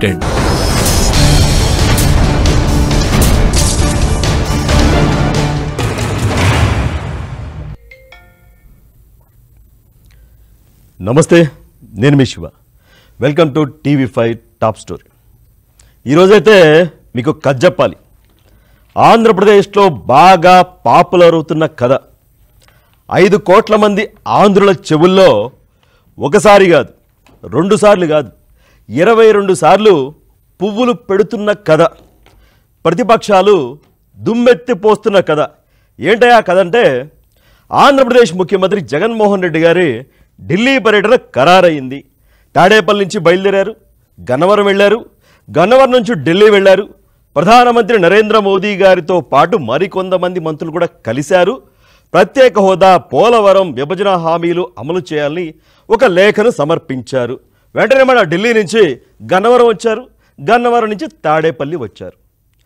Connected నమస్తే నేను మీ Shiva welcome to TV five top story ఈరోజైతే మీకు కథ చెప్పాలి ఆంధ్రప్రదేశ్లో బాగా పాపులర్ అవుతున్న కథ ఐదు కోట్ల మంది ఆంధ్రుల చెవుల్లో ఒకసారి కాదు రెండు సార్లు కాదు ఇరవై రెండు సార్లు పువ్వులు పెడుతున్న కథ ప్రతిపక్షాలు దుమ్మెత్తి పోస్తున్న కథ ఏంటయ్యా కథ అంటే ఆంధ్రప్రదేశ్ ముఖ్యమంత్రి జగన్మోహన్ రెడ్డి గారి ఢిల్లీ పర్యటన ఖరారయింది తాడేపల్లి నుంచి బయలుదేరారు గన్నవరం వెళ్ళారు గన్నవరం నుంచి ఢిల్లీ వెళ్ళారు ప్రధానమంత్రి నరేంద్ర మోదీ గారితో పాటు మరికొంతమంది మంత్రులు కూడా కలిశారు ప్రత్యేక హోదా పోలవరం విభజన హామీలు అమలు చేయాలని ఒక లేఖను సమర్పించారు వెంటనే మన ఢిల్లీ నుంచి గన్నవరం వచ్చారు గన్నవరం నుంచి తాడేపల్లి వచ్చారు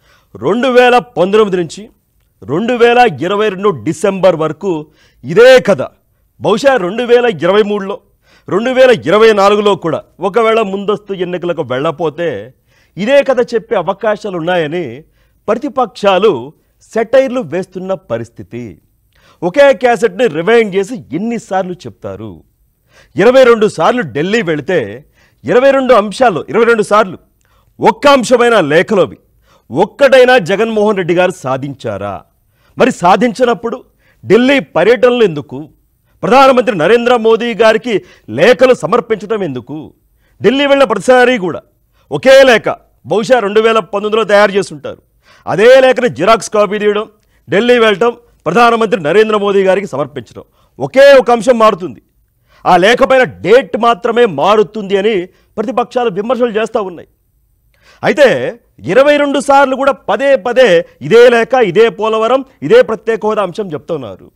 రెండు వేల పంతొమ్మిది నుంచి రెండు వేల ఇరవై రెండు డిసెంబర్ వరకు ఇదే కథ బహుశా రెండు వేల ఇరవై మూడులో రెండు వేల ఇరవై నాలుగులో కూడా ఒకవేళ ముందస్తు ఎన్నికలకు వెళ్ళపోతే ఇదే కథ చెప్పే అవకాశాలు ఉన్నాయని ప్రతిపక్షాలు సెటైర్లు వేస్తున్న పరిస్థితి ఒకే క్యాసెట్ని రివైండ్ చేసి ఎన్నిసార్లు చెప్తారు ఇరవై రెండు సార్లు ఢిల్లీ వెళితే ఇరవై రెండు అంశాలు ఇరవై రెండు సార్లు ఒక్క అంశమైన లేఖలోవి ఒక్కటైనా జగన్మోహన్ రెడ్డి గారు సాధించారా మరి సాధించినప్పుడు ఢిల్లీ పర్యటనలు ఎందుకు ప్రధానమంత్రి నరేంద్ర మోదీ గారికి లేఖలు సమర్పించడం ఎందుకు ఢిల్లీ వెళ్ళిన ప్రతిసారి కూడా ఒకే లేఖ బహుశా రెండు వేల పంతొమ్మిదిలో తయారు చేస్తుంటారు అదే లేఖని జిరాక్స్ కాపీ తీయడం ఢిల్లీ వెళ్ళటం ప్రధానమంత్రి నరేంద్ర మోదీ గారికి సమర్పించడం ఒకే ఒక అంశం మారుతుంది ఆ లేఖ పైన డేట్ మాత్రమే మారుతుంది అని ప్రతిపక్షాలు విమర్శలు చేస్తూ ఉన్నాయి అయితే ఇరవై రెండు సార్లు కూడా పదే పదే ఇదే లేఖ ఇదే పోలవరం ఇదే ప్రత్యేక హోదా అంశం చెప్తున్నారు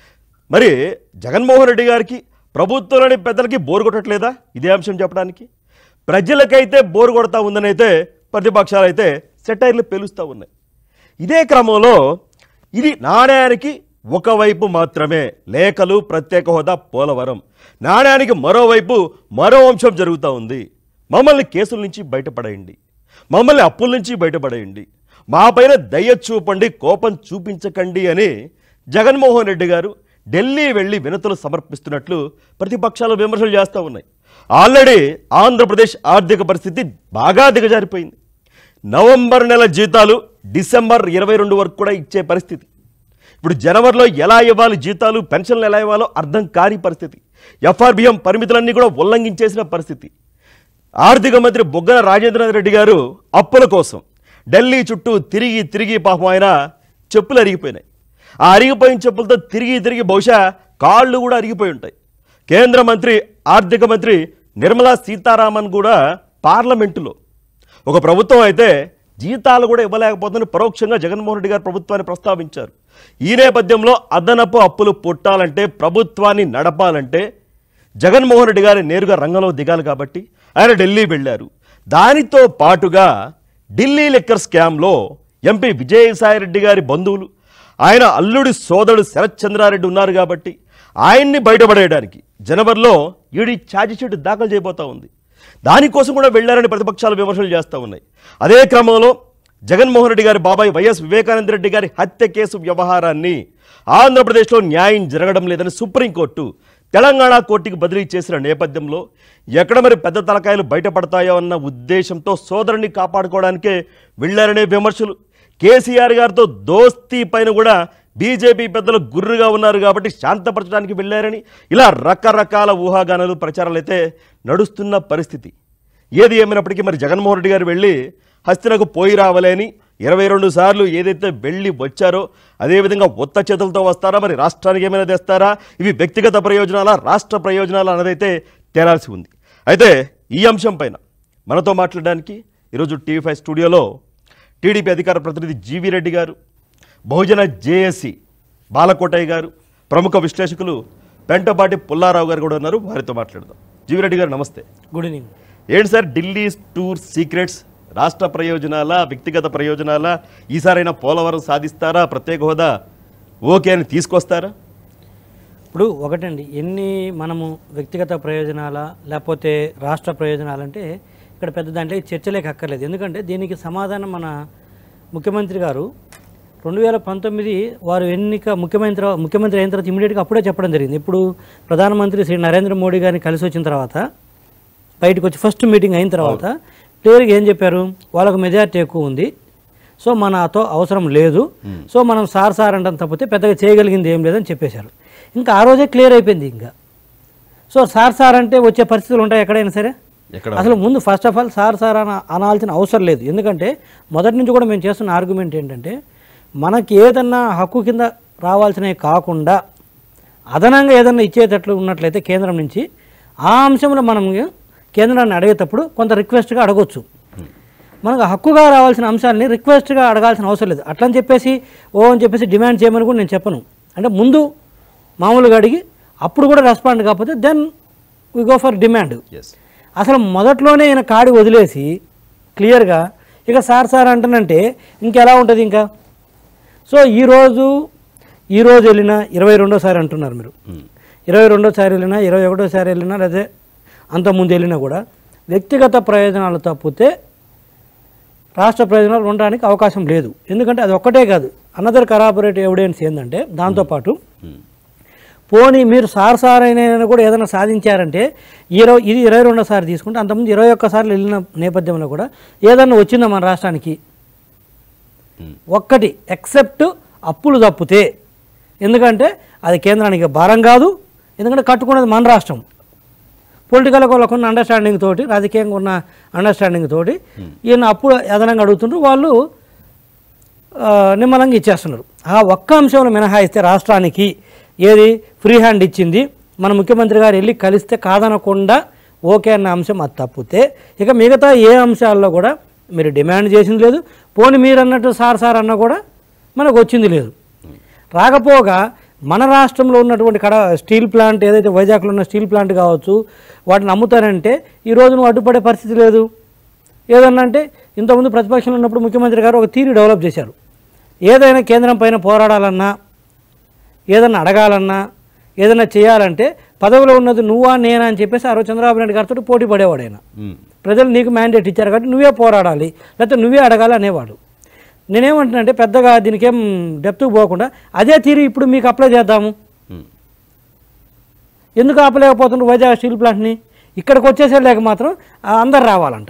మరి జగన్మోహన్ రెడ్డి గారికి ప్రభుత్వంలోని పెద్దలకి బోరు కొట్టట్లేదా ఇదే అంశం చెప్పడానికి ప్రజలకైతే బోరు కొడతా ఉందని అయితే ప్రతిపక్షాలు అయితే సెటైర్లు పేలుస్తూ ఉన్నాయి ఇదే క్రమంలో ఇది నాణ్యానికి ఒకవైపు మాత్రమే లేఖలు ప్రత్యేక హోదా పోలవరం నాణ్యానికి మరోవైపు మరో అంశం జరుగుతూ ఉంది మమ్మల్ని కేసుల నుంచి బయటపడేయండి మమ్మల్ని అప్పుల నుంచి బయటపడేయండి మా పైన దయ చూపండి కోపం చూపించకండి అని జగన్మోహన్ రెడ్డి గారు ఢిల్లీ వెళ్ళి వినతులు సమర్పిస్తున్నట్లు ప్రతిపక్షాలు విమర్శలు చేస్తూ ఉన్నాయి ఆల్రెడీ ఆంధ్రప్రదేశ్ ఆర్థిక పరిస్థితి బాగా దిగజారిపోయింది నవంబర్ నెల జీతాలు డిసెంబర్ ఇరవై రెండు వరకు కూడా ఇచ్చే పరిస్థితి ఇప్పుడు జనవరిలో ఎలా ఇవ్వాలి జీతాలు పెన్షన్లు ఎలా ఇవ్వాలో అర్థం కాని పరిస్థితి ఎఫ్ఆర్బిఎం పరిమితులన్నీ కూడా ఉల్లంఘించేసిన పరిస్థితి ఆర్థిక మంత్రి బొగ్గన రాజేంద్రనాథ్ రెడ్డి గారు అప్పుల కోసం ఢిల్లీ చుట్టూ తిరిగి తిరిగి పాపం ఆయన చెప్పులు అరిగిపోయినాయి ఆ అరిగిపోయిన చెప్పులతో తిరిగి తిరిగి బహుశా కాళ్ళు కూడా అరిగిపోయి ఉంటాయి కేంద్ర మంత్రి ఆర్థిక మంత్రి నిర్మలా సీతారామన్ కూడా పార్లమెంటులో ఒక ప్రభుత్వం అయితే జీతాలు కూడా ఇవ్వలేకపోతుందని పరోక్షంగా జగన్మోహన్ రెడ్డి గారు ప్రభుత్వాన్ని ప్రస్తావించారు ఈ నేపథ్యంలో అదనపు అప్పులు పుట్టాలంటే ప్రభుత్వాన్ని నడపాలంటే జగన్మోహన్ రెడ్డి గారు నేరుగా రంగంలో దిగాలి కాబట్టి ఆయన ఢిల్లీ వెళ్ళారు దానితో పాటుగా ఢిల్లీ లిక్కర్ స్కామ్లో ఎంపీ విజయసాయిరెడ్డి గారి బంధువులు ఆయన అల్లుడి సోదరుడు శరత్ చంద్రారెడ్డి ఉన్నారు కాబట్టి ఆయన్ని బయటపడేయడానికి జనవరిలో ఈడీ ఛార్జిషీట్ దాఖలు చేయబోతా ఉంది దానికోసం కూడా వెళ్ళారని ప్రతిపక్షాలు విమర్శలు చేస్తూ ఉన్నాయి అదే క్రమంలో జగన్మోహన్ రెడ్డి గారి బాబాయ్ వైఎస్ వివేకానంద రెడ్డి గారి హత్య కేసు వ్యవహారాన్ని ఆంధ్రప్రదేశ్లో న్యాయం జరగడం లేదని సుప్రీంకోర్టు తెలంగాణ కోర్టుకి బదిలీ చేసిన నేపథ్యంలో ఎక్కడ మరి పెద్ద తలకాయలు బయటపడతాయో అన్న ఉద్దేశంతో సోదరుని కాపాడుకోవడానికే వెళ్ళారనే విమర్శలు కేసీఆర్ గారితో దోస్తీ పైన కూడా బీజేపీ పెద్దలు గుర్రుగా ఉన్నారు కాబట్టి శాంతపరచడానికి వెళ్ళారని ఇలా రకరకాల ఊహాగానాలు ప్రచారాలు అయితే నడుస్తున్న పరిస్థితి ఏది ఏమైనప్పటికీ మరి జగన్మోహన్ రెడ్డి గారు వెళ్ళి హస్తినకు పోయి రావాలని ఇరవై రెండు సార్లు ఏదైతే వెళ్ళి వచ్చారో అదేవిధంగా ఉత్త చేతులతో వస్తారా మరి రాష్ట్రానికి ఏమైనా తెస్తారా ఇవి వ్యక్తిగత ప్రయోజనాలా రాష్ట్ర ప్రయోజనాలా అన్నదైతే తేలాల్సి ఉంది అయితే ఈ అంశం పైన మనతో మాట్లాడడానికి ఈరోజు టీవీ ఫైవ్ స్టూడియోలో టీడీపీ అధికార ప్రతినిధి జీవి రెడ్డి గారు బహుజన జేఏసీ బాలకోటయ్య గారు ప్రముఖ విశ్లేషకులు పెంటపాటి పుల్లారావు గారు కూడా ఉన్నారు వారితో మాట్లాడదాం జీవిరెడ్డి గారు నమస్తే గుడ్ ఈవినింగ్ ఏంటి సార్ ఢిల్లీ టూర్ సీక్రెట్స్ రాష్ట్ర ప్రయోజనాల వ్యక్తిగత ప్రయోజనాల ఈసారైనా పోలవరం సాధిస్తారా ప్రత్యేక హోదా ఓకే అని తీసుకొస్తారా ఇప్పుడు ఒకటండి ఎన్ని మనము వ్యక్తిగత ప్రయోజనాల లేకపోతే రాష్ట్ర ప్రయోజనాలంటే ఇక్కడ పెద్ద దాంట్లో చర్చలేక అక్కర్లేదు ఎందుకంటే దీనికి సమాధానం మన ముఖ్యమంత్రి గారు రెండు వేల పంతొమ్మిది వారు ఎన్నిక ముఖ్యమంత్రి ముఖ్యమంత్రి అయిన తర్వాత ఇమీడియట్గా అప్పుడే చెప్పడం జరిగింది ఇప్పుడు ప్రధానమంత్రి శ్రీ నరేంద్ర మోడీ గారిని కలిసి వచ్చిన తర్వాత బయటకు వచ్చి ఫస్ట్ మీటింగ్ అయిన తర్వాత క్లియర్గా ఏం చెప్పారు వాళ్ళకు మెజారిటీ ఎక్కువ ఉంది సో మనతో అవసరం లేదు సో మనం సార్ సార్ అంటాం తప్పితే పెద్దగా చేయగలిగింది ఏం లేదని చెప్పేశారు ఇంకా ఆ రోజే క్లియర్ అయిపోయింది ఇంకా సో సార్ సార్ అంటే వచ్చే పరిస్థితులు ఉంటాయి ఎక్కడైనా సరే ఎక్కడ అసలు ముందు first of all sir sir అన అనాల్సిన అవసరం లేదు ఎందుకంటే మొదటి నుంచి కూడా మేము చేస్తున్న ఆర్గ్యుమెంట్ ఏంటంటే మనకి ఏదన్నా హక్కు కింద రావాల్సినవి కాకుండా అదనంగా ఏదన్నా ఇచ్చేటట్లు ఉన్నట్లయితే కేంద్రం నుంచి ఆ అంశంలో మనం కేంద్రాన్ని అడిగేటప్పుడు కొంత రిక్వెస్ట్గా అడగొచ్చు మనకు హక్కుగా రావాల్సిన అంశాలని రిక్వెస్ట్గా అడగాల్సిన అవసరం లేదు అట్లని చెప్పేసి ఓ అని చెప్పేసి డిమాండ్ చేయమని కూడా నేను చెప్పను అంటే ముందు మామూలుగా అడిగి అప్పుడు కూడా రెస్పాండ్ కాకపోతే then we go for demands అసలు మొదట్లోనే ఈయన కాడి వదిలేసి క్లియర్గా ఇక సార్ సార్ అంటానంటే ఇంకెలా ఉంటుంది ఇంకా సో ఈరోజు ఈరోజు వెళ్ళినా ఇరవై రెండోసారి అంటున్నారు మీరు ఇరవై రెండోసారి వెళ్ళినా ఇరవై ఒకటోసారి వెళ్ళినా లేదా అంతకుముందు వెళ్ళినా కూడా వ్యక్తిగత ప్రయోజనాలు తప్పితే రాష్ట్ర ప్రయోజనాలు ఉండడానికి అవకాశం లేదు ఎందుకంటే అది ఒక్కటే కాదు అనదర్ కరాబరేట్ ఎవిడెన్స్ ఏంటంటే దాంతోపాటు పోనీ మీరు సార్ సార్ అయినా కూడా ఏదైనా సాధించారంటే ఇరవై ఇది ఇరవై రెండోసారి తీసుకుంటే అంతకుముందు ఇరవై ఒక్కసార్లు వెళ్ళిన నేపథ్యంలో కూడా ఏదన్నా వచ్చిందా మన రాష్ట్రానికి ఒక్కటి ఎక్సెప్ట్ అప్పులు తప్పితే ఎందుకంటే అది కేంద్రానికి భారం కాదు ఎందుకంటే కట్టుకున్నది మన రాష్ట్రం పొలిటికల్ వాళ్ళకు ఉన్న అండర్స్టాండింగ్ తోటి రాజకీయంగా ఉన్న అండర్స్టాండింగ్ తోటి ఈయన అప్పుడు అదనంగా అడుగుతుండ్రు వాళ్ళు ఆ, నిమ్మలంగా ఇచ్చేస్తున్నారు ఆ ఒక్క అంశంలో మినహాయిస్తే రాష్ట్రానికి ఏది ఫ్రీ హ్యాండ్ ఇచ్చింది మన ముఖ్యమంత్రి గారు వెళ్ళి కలిస్తే కాదనకుండా ఓకే అన్న అంశం అది తప్పితే ఇక మిగతా ఏ అంశాల్లో కూడా మీరు డిమాండ్ చేసింది లేదు పోని మీరు అన్నట్టు సార్ సార్ అన్న కూడా మనకు వచ్చింది లేదు రాకపోగా మన రాష్ట్రంలో ఉన్నటువంటి కడ స్టీల్ ప్లాంట్ ఏదైతే వైజాగ్లో ఉన్న స్టీల్ ప్లాంట్ కావచ్చు వాటిని అమ్ముతారంటే ఈ రోజు నువ్వు అడ్డుపడే పరిస్థితి లేదు ఏదన్నా అంటే ఇంతకుముందు ప్రతిపక్షంలో ఉన్నప్పుడు ముఖ్యమంత్రి గారు ఒక తీరు డెవలప్ చేశారు ఏదైనా కేంద్రం పైన పోరాడాలన్నా ఏదన్నా అడగాలన్నా ఏదైనా చేయాలంటే పదవిలో ఉన్నది నువ్వా నేనా అని చెప్పేసి ఆ రోజు చంద్రబాబు నాయుడు గారితో పోటీ పడేవాడు ఆయన ప్రజలు నీకు మ్యాండేట్ ఇచ్చారు కాబట్టి నువ్వే పోరాడాలి లేకపోతే నువ్వే అడగాలి అనేవాడు నేనేమంటున్నానంటే పెద్దగా దీనికి ఏం డెప్త్కి పోకుండా అదే తీరు ఇప్పుడు మీకు అప్లై చేద్దాము ఎందుకు ఆపలేకపోతున్నారు వైజాగ్ స్టీల్ ప్లాంట్ని ఇక్కడికి వచ్చేసేలేక మాత్రం ఆ, అందరు రావాలంట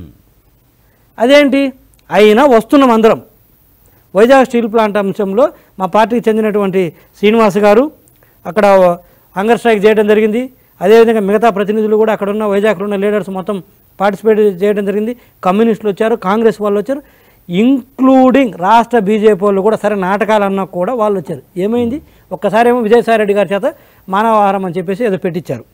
అదేంటి అయినా వస్తున్నాం అందరం వైజాగ్ స్టీల్ ప్లాంట్ అంశంలో మా పార్టీకి చెందినటువంటి శ్రీనివాస్ గారు అక్కడ హంగర్ స్ట్రైక్ చేయడం జరిగింది అదేవిధంగా మిగతా ప్రతినిధులు కూడా అక్కడ ఉన్న వైజాగ్లో ఉన్న లీడర్స్ మొత్తం పార్టిసిపేట్ చేయడం జరిగింది కమ్యూనిస్టులు వచ్చారు కాంగ్రెస్ వాళ్ళు వచ్చారు ఇంక్లూడింగ్ రాష్ట్ర బీజేపీ వాళ్ళు కూడా సరే నాటకాలు అన్నా కూడా వాళ్ళు వచ్చారు ఏమైంది ఒక్కసారి ఏమో విజయసాయి రెడ్డి గారి చేత మానవాహారం అని చెప్పేసి ఏదో పెట్టించారు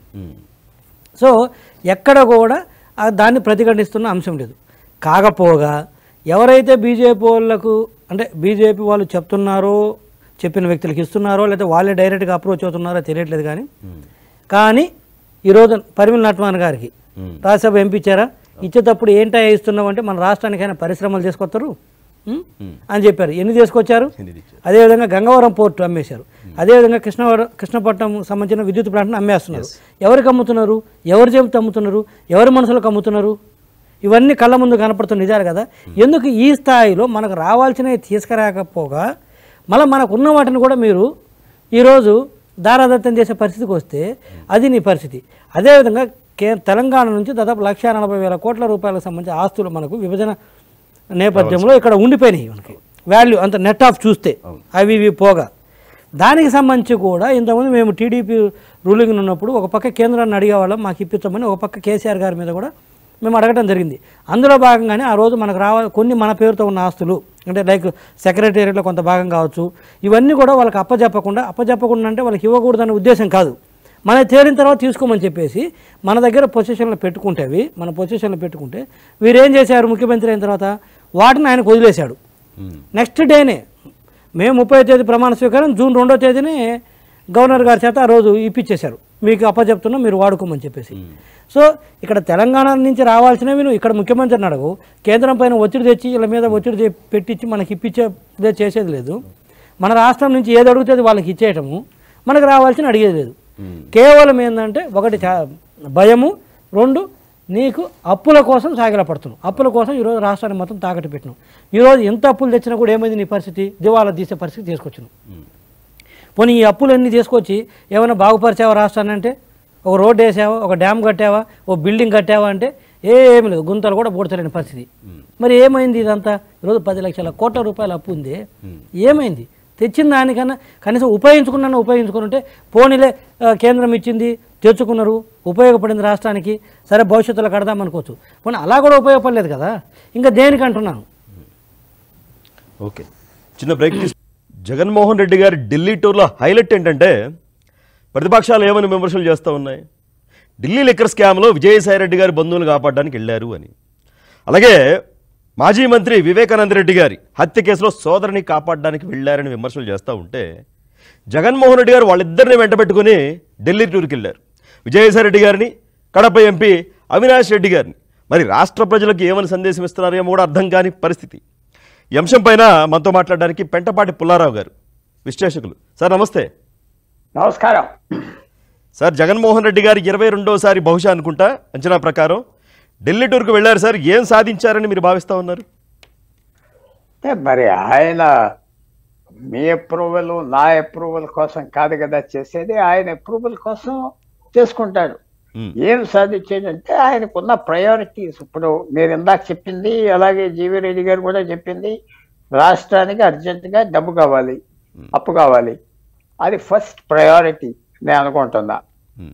సో ఎక్కడ కూడా ఆ దాన్ని ప్రతిఘటిస్తున్న అంశం లేదు కాకపోగా ఎవరైతే బీజేపీ వాళ్ళకు అంటే బీజేపీ వాళ్ళు చెప్తున్నారో చెప్పిన వ్యక్తులకు ఇస్తున్నారో లేదా వాళ్ళే డైరెక్ట్గా అప్రోచ్ అవుతున్నారో తెలియట్లేదు కానీ కానీ ఈరోజు పరిమళ నట్వాన్ గారికి రాజ్యసభ ఎంపీ ఇచ్చారా ఇచ్చేటప్పుడు ఏంటా ఇస్తున్నావు అంటే మన రాష్ట్రానికైనా పరిశ్రమలు తీసుకొస్తారు ఉం? అని చెప్పారు ఎన్ని తీసుకొచ్చారు అదేవిధంగా గంగవరం పోర్టు అమ్మేశారు అదేవిధంగా కృష్ణవరం కృష్ణపట్నం సంబంధించిన విద్యుత్ ప్లాంట్ను అమ్మేస్తున్నారు ఎవరికి అమ్ముతున్నారు ఎవరు చెబుతూ అమ్ముతున్నారు ఎవరి మనసులకు అమ్ముతున్నారు ఇవన్నీ కళ్ళ ముందు కనపడుతున్న నిజాలు కదా ఎందుకు ఈ స్థాయిలో మనకు రావాల్సినవి తీసుకురాకపోగా మళ్ళీ మనకు ఉన్న వాటిని కూడా మీరు ఈరోజు దారాదత్తం చేసే పరిస్థితికి వస్తే అది నీ పరిస్థితి అదేవిధంగా కే తెలంగాణ నుంచి దాదాపు లక్ష నలభై వేల కోట్ల రూపాయలకు సంబంధించిన ఆస్తులు మనకు విభజన నేపథ్యంలో ఇక్కడ ఉండిపోయినాయి మనకి వాల్యూ అంత నెట్ ఆఫ్ చూస్తే అవి ఇవి పోగా దానికి సంబంధించి కూడా ఇంతకుముందు మేము టీడీపీ రూలింగ్ ఉన్నప్పుడు ఒక పక్క కేంద్రాన్ని అడిగేవాళ్ళం మాకు ఇప్పించమని ఒక పక్క కేసీఆర్ గారి మీద కూడా మేము అడగడం జరిగింది అందులో భాగంగానే ఆ రోజు మనకు రావాలి కొన్ని మన పేరుతో ఉన్న ఆస్తులు అంటే లైక్ సెక్రటేరియట్లో కొంత భాగం కావచ్చు ఇవన్నీ కూడా వాళ్ళకి అప్పచెప్పకుండా అప్పచెప్పకుండా అంటే వాళ్ళకి ఇవ్వకూడదనే ఉద్దేశం కాదు మన తేలిన తర్వాత తీసుకోమని చెప్పేసి మన దగ్గర పొజిషన్లో పెట్టుకుంటేవి మన పొజిషన్లో పెట్టుకుంటే వీరేం చేశారు ముఖ్యమంత్రి అయిన తర్వాత వాటిని ఆయనకు వదిలేశాడు నెక్స్ట్ డేనే మేము ముప్పై తేదీ ప్రమాణ స్వీకారం జూన్ రెండో తేదీనే గవర్నర్ గారి చేత ఆ రోజు ఇప్పించేశారు మీకు అప్పచెప్తున్నా మీరు వాడుకోమని చెప్పేసి సో ఇక్కడ తెలంగాణ నుంచి రావాల్సినవి నువ్వు ఇక్కడ ముఖ్యమంత్రిని అడగు కేంద్రం పైన ఒత్తిడి తెచ్చి వీళ్ళ మీద ఒత్తిడి తె- పెట్టించి మనకి ఇప్పించేదే చేసేది లేదు మన రాష్ట్రం నుంచి ఏది అడిగితే అది వాళ్ళకి ఇచ్చేయటము మనకు రావాల్సిన అడిగేది లేదు కేవలం ఏంటంటే ఒకటి చా- భయము రెండు నీకు అప్పుల కోసం సాగిలపడుతున్నావు అప్పుల కోసం ఈరోజు రాష్ట్రాన్ని మొత్తం తాకట్టు పెట్టినావు ఈరోజు ఎంత అప్పులు తెచ్చినా కూడా ఏమైంది నీ పరిస్థితి దివాలా తీసే పరిస్థితి తీసుకొచ్చినావు పోనీ ఈ అప్పులన్నీ తీసుకొచ్చి ఏమైనా బాగుపరిచావా రాష్ట్రాన్ని అంటే ఒక రోడ్డు వేసావా ఒక డ్యామ్ కట్టావా ఓ బిల్డింగ్ కట్టావా అంటే ఏమీ లేదు గుంతలు కూడా పూడ్చలేని పరిస్థితి మరి ఏమైంది ఇదంతా ఈరోజు పది లక్షల కోట్ల రూపాయల అప్పు ఉంది ఏమైంది తెచ్చిన దానికన్నా కనీసం ఉపయోగించుకున్నా ఉపయోగించుకుని ఉంటే పోనీలే ఆ, కేంద్రం ఇచ్చింది తెచ్చుకున్నారు ఉపయోగపడింది రాష్ట్రానికి సరే భవిష్యత్తులో కడదాం అనుకోవచ్చు పోనీ అలా కూడా ఉపయోగపడలేదు కదా ఇంకా దేనికి అంటున్నాను ఓకే చిన్న బ్రేక్ తీసు జగన్మోహన్ రెడ్డి గారి ఢిల్లీ టూర్లో హైలైట్ ఏంటంటే ప్రతిపక్షాలు ఏమని విమర్శలు చేస్తూ ఉన్నాయి ఢిల్లీ లిక్కర్ స్కామ్లో విజయసాయి రెడ్డి గారి బంధువులు కాపాడడానికి వెళ్ళారు అని అలాగే మాజీ మంత్రి వివేకానంద రెడ్డి గారి హత్య కేసులో సోదరిని కాపాడడానికి వెళ్ళారని విమర్శలు చేస్తూ ఉంటే జగన్మోహన్ రెడ్డి గారు వాళ్ళిద్దరిని వెంటబెట్టుకుని ఢిల్లీ టూర్కి వెళ్ళారు విజయసాయి రెడ్డి గారిని కడప ఎంపీ అవినాష్ రెడ్డి గారిని మరి రాష్ట్ర ప్రజలకు ఏమని సందేశం ఇస్తున్నారేమో కూడా అర్థం కాని పరిస్థితి ఈ అంశం పైన మనతో మాట్లాడడానికి పెంటపాటి పుల్లారావు గారు విశ్లేషకులు సార్ నమస్తే నమస్కారం సార్ జగన్మోహన్ రెడ్డి గారు ఇరవై రెండోసారి బహుశా అనుకుంటా అంచనా ప్రకారం ఢిల్లీ టూర్కు వెళ్ళారు సార్ ఏం సాధించారని మీరు భావిస్తా ఉన్నారు అంటే మరి ఆయన మీ అప్రూవల్ నా అప్రూవల్ కోసం కాదు కదా చేసేది ఆయన అప్రూవల్ కోసం చేసుకుంటాడు ఉమ్, ఏం సాధించేదంటే ఆయనకున్న ప్రయారిటీస్ ఇప్పుడు మీరు ఇందాక చెప్పింది అలాగే జీవి రెడ్డి గారు కూడా చెప్పింది రాష్ట్రానికి అర్జెంటుగా డబ్బు కావాలి అప్పు కావాలి అది ఫస్ట్ ప్రయారిటీ నేను అనుకుంటున్నా ఉమ్,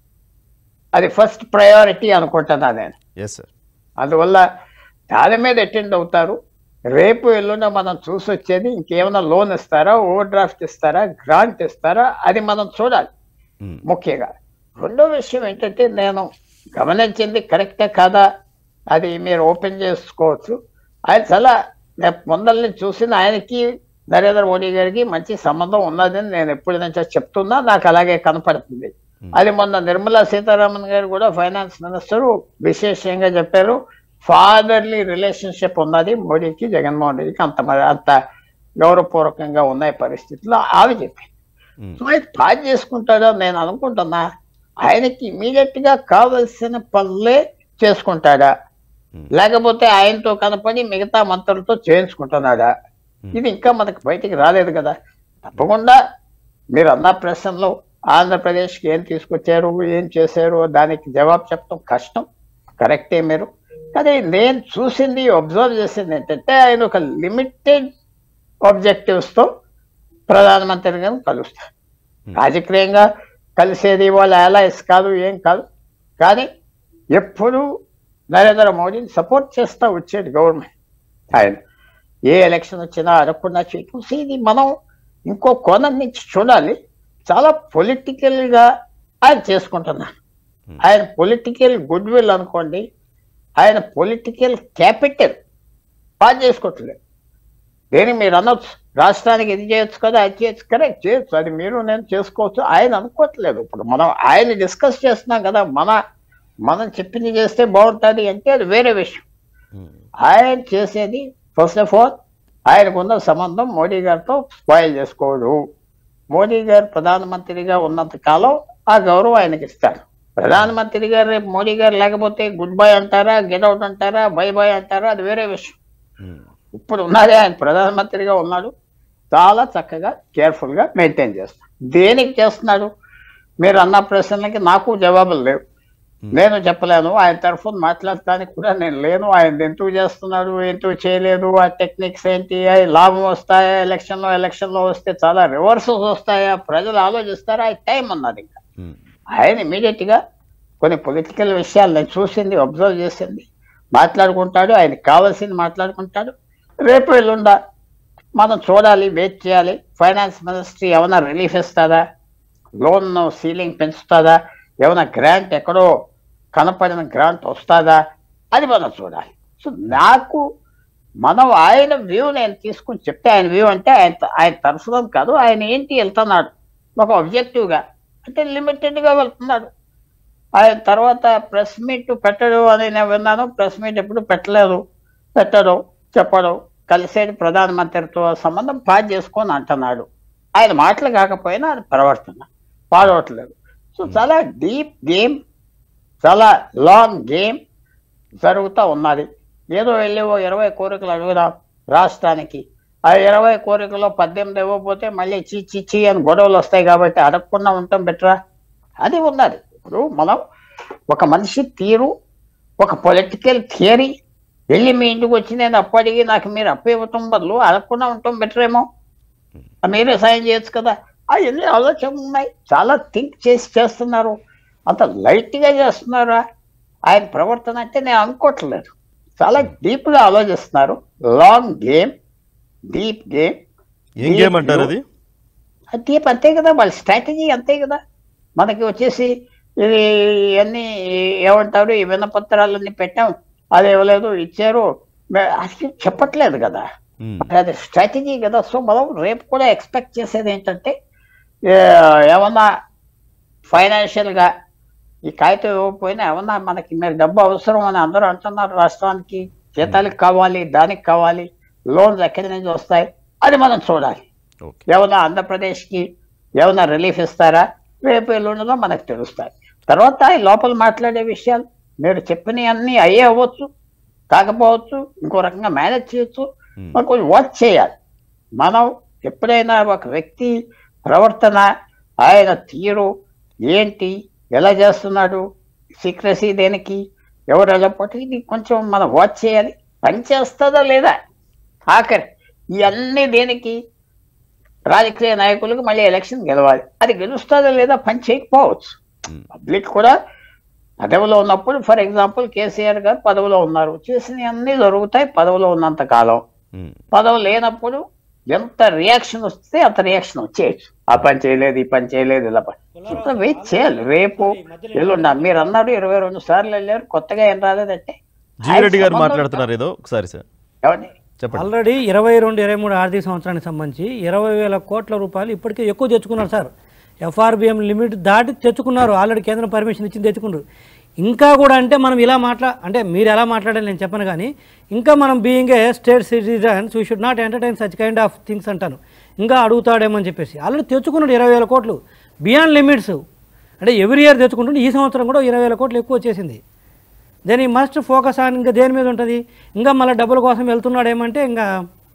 అది ఫస్ట్ ప్రయారిటీ అనుకుంటున్నా నేను ఎస్ సార్ అందువల్ల దాని మీద అటెండ్ అవుతారు రేపు ఎల్లుండ మనం చూసి వచ్చేది ఇంకేమైనా లోన్ ఇస్తారా ఓవర్ డ్రాఫ్ట్ ఇస్తారా గ్రాంట్ ఇస్తారా అది మనం చూడాలి ఉమ్, ముఖ్యంగా రెండో విషయం ఏంటంటే నేను గమనించింది కరెక్టే కాదా అది మీరు ఓపెన్ చేసుకోవచ్చు ఆయన చాలా నేను ముందల్ని చూసిన ఆయనకి నరేంద్ర మోడీ గారికి మంచి సంబంధం ఉన్నదని నేను ఎప్పటి నుంచో చెప్తున్నా నాకు అలాగే కనపడుతుంది అది మొన్న నిర్మలా సీతారామన్ గారు కూడా ఫైనాన్స్ మినిస్టర్ విశేషంగా చెప్పారు ఫాదర్లీ రిలేషన్షిప్ ఉన్నది మోడీకి జగన్మోహన్ రెడ్డికి అంత మరి అంత గౌరవపూర్వకంగా ఉన్నాయి పరిస్థితుల్లో ఆవి చెప్పింది ఉమ్, సో ఆయన పాస్ చేసుకుంటాడో నేను అనుకుంటున్నా ఆయనకి ఇమీడియట్ గా కావలసిన పనులే చేసుకుంటాడా Hmm. లేకపోతే ఆయనతో కనపడి మిగతా మంత్రులతో చేయించుకుంటున్నాడా ఇది ఇంకా మనకు బయటికి రాలేదు కదా తప్పకుండా మీరు అన్న ప్రశ్నలో ఆంధ్రప్రదేశ్కి ఏం తీసుకొచ్చారు ఏం చేశారు దానికి జవాబు చెప్పడం కష్టం కరెక్టే మీరు కానీ నేను చూసింది అబ్జర్వ్ చేసింది ఏంటంటే ఆయన ఒక లిమిటెడ్ ఆబ్జెక్టివ్స్తో ప్రధానమంత్రి గారిని కలుస్తారు రాజకీయంగా కలిసేది వాళ్ళ అలయన్స్ కాదు ఏం కాదు కానీ ఎప్పుడు నరేంద్ర మోడీని సపోర్ట్ చేస్తా వచ్చేది గవర్నమెంట్ ఆయన ఏ ఎలక్షన్ వచ్చినా అడగకుండా చేయటం సో ఇది మనం ఇంకో కోణం నుంచి చూడాలి చాలా పొలిటికల్గా ఆయన చేసుకుంటున్నాను ఆయన పొలిటికల్ గుడ్ విల్ అనుకోండి ఆయన పొలిటికల్ క్యాపిటల్ బాగా చేసుకోవట్లేదు దేనికి మీరు అనొచ్చు రాష్ట్రానికి ఇది చేయొచ్చు కదా అది చేయొచ్చు కరెక్ట్ చేయొచ్చు అది మీరు నేను చేసుకోవచ్చు ఆయన అనుకోవట్లేదు ఇప్పుడు మనం ఆయన డిస్కస్ చేస్తున్నాం కదా మన మనం చెప్పింది చేస్తే బాగుంటుంది అంటే అది వేరే విషయం ఉమ్, ఆయన చేసేది ఫస్ట్ ఆఫ్ ఆల్ ఆయనకున్న సంబంధం మోడీ గారితో స్పాయిల్ చేసుకోడు మోడీ గారు ప్రధానమంత్రిగా ఉన్నంత కాలం ఆ గౌరవం ఆయనకి ఇస్తారు ప్రధానమంత్రి గారు రేపు మోడీ గారు లేకపోతే గుడ్ బై అంటారా గెట్ అవుట్ అంటారా బై బై అంటారా అది వేరే విషయం ఉమ్, ఇప్పుడు ఉన్నదే ఆయన ప్రధానమంత్రిగా ఉన్నాడు చాలా చక్కగా కేర్ఫుల్ గా మెయింటైన్ చేస్తాడు దేనికి చేస్తున్నాడు మీరు అన్న ప్రశ్నలకి నాకు జవాబులు లేవు నేను చెప్పలేను ఆయన తరఫున మాట్లాడటానికి కూడా నేను లేను ఆయన ఎందుకు చేస్తున్నాడు ఎందుకు చేయలేదు ఆ టెక్నిక్స్ ఏంటి అవి లాభం వస్తాయా ఎలక్షన్లో ఎలక్షన్లో వస్తే చాలా రివర్సల్స్ వస్తాయా ప్రజలు ఆలోచిస్తారా ఆ టైం ఉన్నది ఇంకా ఉమ్, ఆయన ఇమీడియట్ గా కొన్ని పొలిటికల్ విషయాలు నేను చూసింది అబ్జర్వ్ చేసింది మాట్లాడుకుంటాడు ఆయనకి కావాల్సింది మాట్లాడుకుంటాడు రేపు ఎల్లుండా మనం చూడాలి వెయిట్ చేయాలి ఫైనాన్స్ మినిస్ట్రీ ఏమైనా రిలీఫ్ ఇస్తుందా లోన్ సీలింగ్ పెంచుతుందా ఏమైనా గ్రాంట్ ఎక్కడో కనపడిన గ్రాంట్ వస్తుందా అది మనం చూడాలి సో నాకు మనం ఆయన వ్యూ నేను తీసుకుని చెప్తే ఆయన వ్యూ అంటే ఆయన ఆయన తరఫున కాదు ఆయన ఏంటి వెళ్తున్నాడు ఒక objective గా అంటే limited గా వెళ్తున్నాడు ఆయన తర్వాత ప్రెస్ మీట్ పెట్టడు అని నేను విన్నాను ప్రెస్ మీట్ ఎప్పుడు పెట్టలేదు పెట్టడం చెప్పడం కలిసేది ప్రధానమంత్రితో సంబంధం పాస్ చేసుకొని అంటున్నాడు ఆయన మాటలు కాకపోయినా అది ప్రవర్తన పాడవట్లేదు సో చాలా డీప్ గేమ్ చాలా లాంగ్ గేమ్ జరుగుతూ ఉన్నది ఏదో వెళ్ళి ఓ ఇరవై కోరికలు అడుగుదాం రాష్ట్రానికి ఆ ఇరవై కోరికలో పద్దెనిమిది ఇవ్వకపోతే మళ్ళీ చీ చీ చీ అని గొడవలు వస్తాయి కాబట్టి అడగకుండా ఉండటం బెటరా అది ఉన్నది ఇప్పుడు మనం ఒక మనిషి తీరు ఒక పొలిటికల్ థియరీ వెళ్ళి మీ ఇంటికి వచ్చి నేను అప్పు అడిగి నాకు మీరు అప్పు ఇవ్వటం బదులు అడగకుండా ఉండటం బెటర్ ఏమో ఆ మీరే సాయం చేయొచ్చు కదా అవన్నీ ఆలోచనలు ఉన్నాయి చాలా థింక్ చేసి చేస్తున్నారు అంత లైట్గా చేస్తున్నారా ఆయన ప్రవర్తన అంటే నేను అనుకోవట్లేదు చాలా డీప్గా ఆలోచిస్తున్నారు లాంగ్ గేమ్ డీప్ గేమ్ ఏం గేమ్ అంటారు అది డీప్ అంతే కదా వాళ్ళ స్ట్రాటజీ అంతే కదా మనకి వచ్చేసి ఇది అన్ని ఏమంటారు ఈ వినపత్రాలన్నీ పెట్టాం అది ఇవ్వలేదు ఇచ్చారు మే- అది చెప్పట్లేదు కదా ఉమ్, అది స్ట్రాటజీ కదా సో మనం రేపు కూడా ఎక్స్పెక్ట్ చేసేది ఏంటంటే ఏ, ఏమన్నా ఫైనాన్షియల్గా ఈ కాగితం ఇవ్వకపోయినా ఏమన్నా మనకి మీరు డబ్బు అవసరం అని అందరూ అంటున్నారు రాష్ట్రానికి జీతాలకు కావాలి దానికి కావాలి లోన్స్ ఎక్కడి నుంచి వస్తాయి అది మనం చూడాలి ఓకే ఏమన్నా ఆంధ్రప్రదేశ్కి ఏమన్నా రిలీఫ్ ఇస్తారా రేపు ఎల్లుండిలో మనకు తెలుస్తాయి తర్వాత ఈ లోపల మాట్లాడే విషయాలు మీరు చెప్పినవన్నీ అయ్యే అవ్వచ్చు కాకపోవచ్చు ఇంకో రకంగా మేనేజ్ చేయొచ్చు Hmm. మనం కొంచెం వాచ్ చేయాలి మనం ఎప్పుడైనా ఒక వ్యక్తి ప్రవర్తన ఆయన తీరు ఏంటి ఎలా చేస్తున్నాడు సీక్రసీ దేనికి ఎవరు ఎలా పోటీ ఇది కొంచెం మనం వాచ్ చేయాలి పని చేస్తుందా లేదా ఆఖరి ఇవన్నీ దేనికి రాజకీయ నాయకులకు మళ్ళీ ఎలక్షన్ గెలవాలి అది గెలుస్తుందా లేదా పని చేయకపోవచ్చు ఉమ్, పబ్లిక్ కూడా పదవిలో ఉన్నప్పుడు ఫర్ ఎగ్జాంపుల్ కేసీఆర్ గారు పదవిలో ఉన్నారు చేసినవి అన్నీ జరుగుతాయి పదవిలో ఉన్నంత కాలం ఉమ్, పదవి లేనప్పుడు ఎంత రియాక్షన్ వస్తే అంత రియాక్షన్ వచ్చేయచ్చు ఆ పని చేయలేదు ఈ పని చేయలేదు ఇలా పని ఇప్పుడు వెయిట్ చేయాలి రేపు ఎల్లుండ మీరు అన్నారు ఇరవై రెండు సార్లు వెళ్ళారు కొత్తగా ఏం రాలేదంటే జీవిరెడ్డి గారు ఆయన మాట్లాడుతున్నారు ఏదో ఒకసారి సార్ ఏమండి? చెప్పండి ఆల్రెడీ ఇరవై రెండు ఇరవై మూడు ఆర్థిక సంవత్సరానికి సంబంధించి ఇరవై వేల కోట్ల రూపాయలు ఇప్పటికే ఎక్కువ తెచ్చుకున్నారు సార్ ఎఫ్ఆర్బిఎం లిమిట్ దాటి తెచ్చుకున్నారు ఆల్రెడీ కేంద్రం పర్మిషన్ ఇచ్చింది తెచ్చుకున్నారు ఇంకా కూడా అంటే మనం ఇలా మాట్లా అంటే మీరు ఎలా మాట్లాడాలి నేను చెప్పను కానీ ఇంకా మనం being a state citizens we should not entertain such kind of things అంటాను ఇంకా అడుగుతాడేమో అని చెప్పేసి ఆల్రెడీ తెచ్చుకున్నాడు ఇరవై వేల కోట్లు బియాండ్ లిమిట్స్ అంటే ఎవ్రీ ఇయర్ తెచ్చుకుంటుంటే ఈ సంవత్సరం కూడా ఇరవై వేల కోట్లు ఎక్కువ వచ్చేసింది దెన్ ఈ మస్ట్ ఫోకస్ ఆన్ ఇంకా దేని మీద ఉంటుంది ఇంకా మళ్ళీ డబ్బుల కోసం వెళ్తున్నాడేమంటే ఇంకా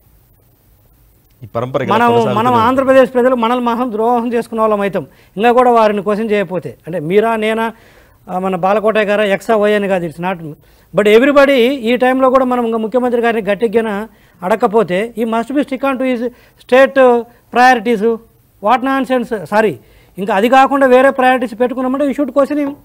ఈ పరంపర ఇలా మనం కొనసాగుతూనే మనం ఉంది. ఆంధ్రప్రదేశ్ ప్రజలు మనల్ని మనం ద్రోహం చేసుకున్న వాళ్ళం అవుతాం ఇంకా కూడా వారిని క్వశ్చన్ చేయకపోతే అంటే మీరా నేనా ఆ, మన బాలకోటయ్య గారా ఎక్సా వై అని కాదు ఇట్స్ నాట్ బట్ ఎవ్రీబడి ఈ టైంలో కూడా మనం ఇంకా ముఖ్యమంత్రి గారిని గట్టిగా అడగకపోతే he must be stick on to his state priorities what nonsense sorry ఇంకా అది కాకుండా వేరే ప్రయారిటీస్ పెట్టుకున్నామంటే you should question him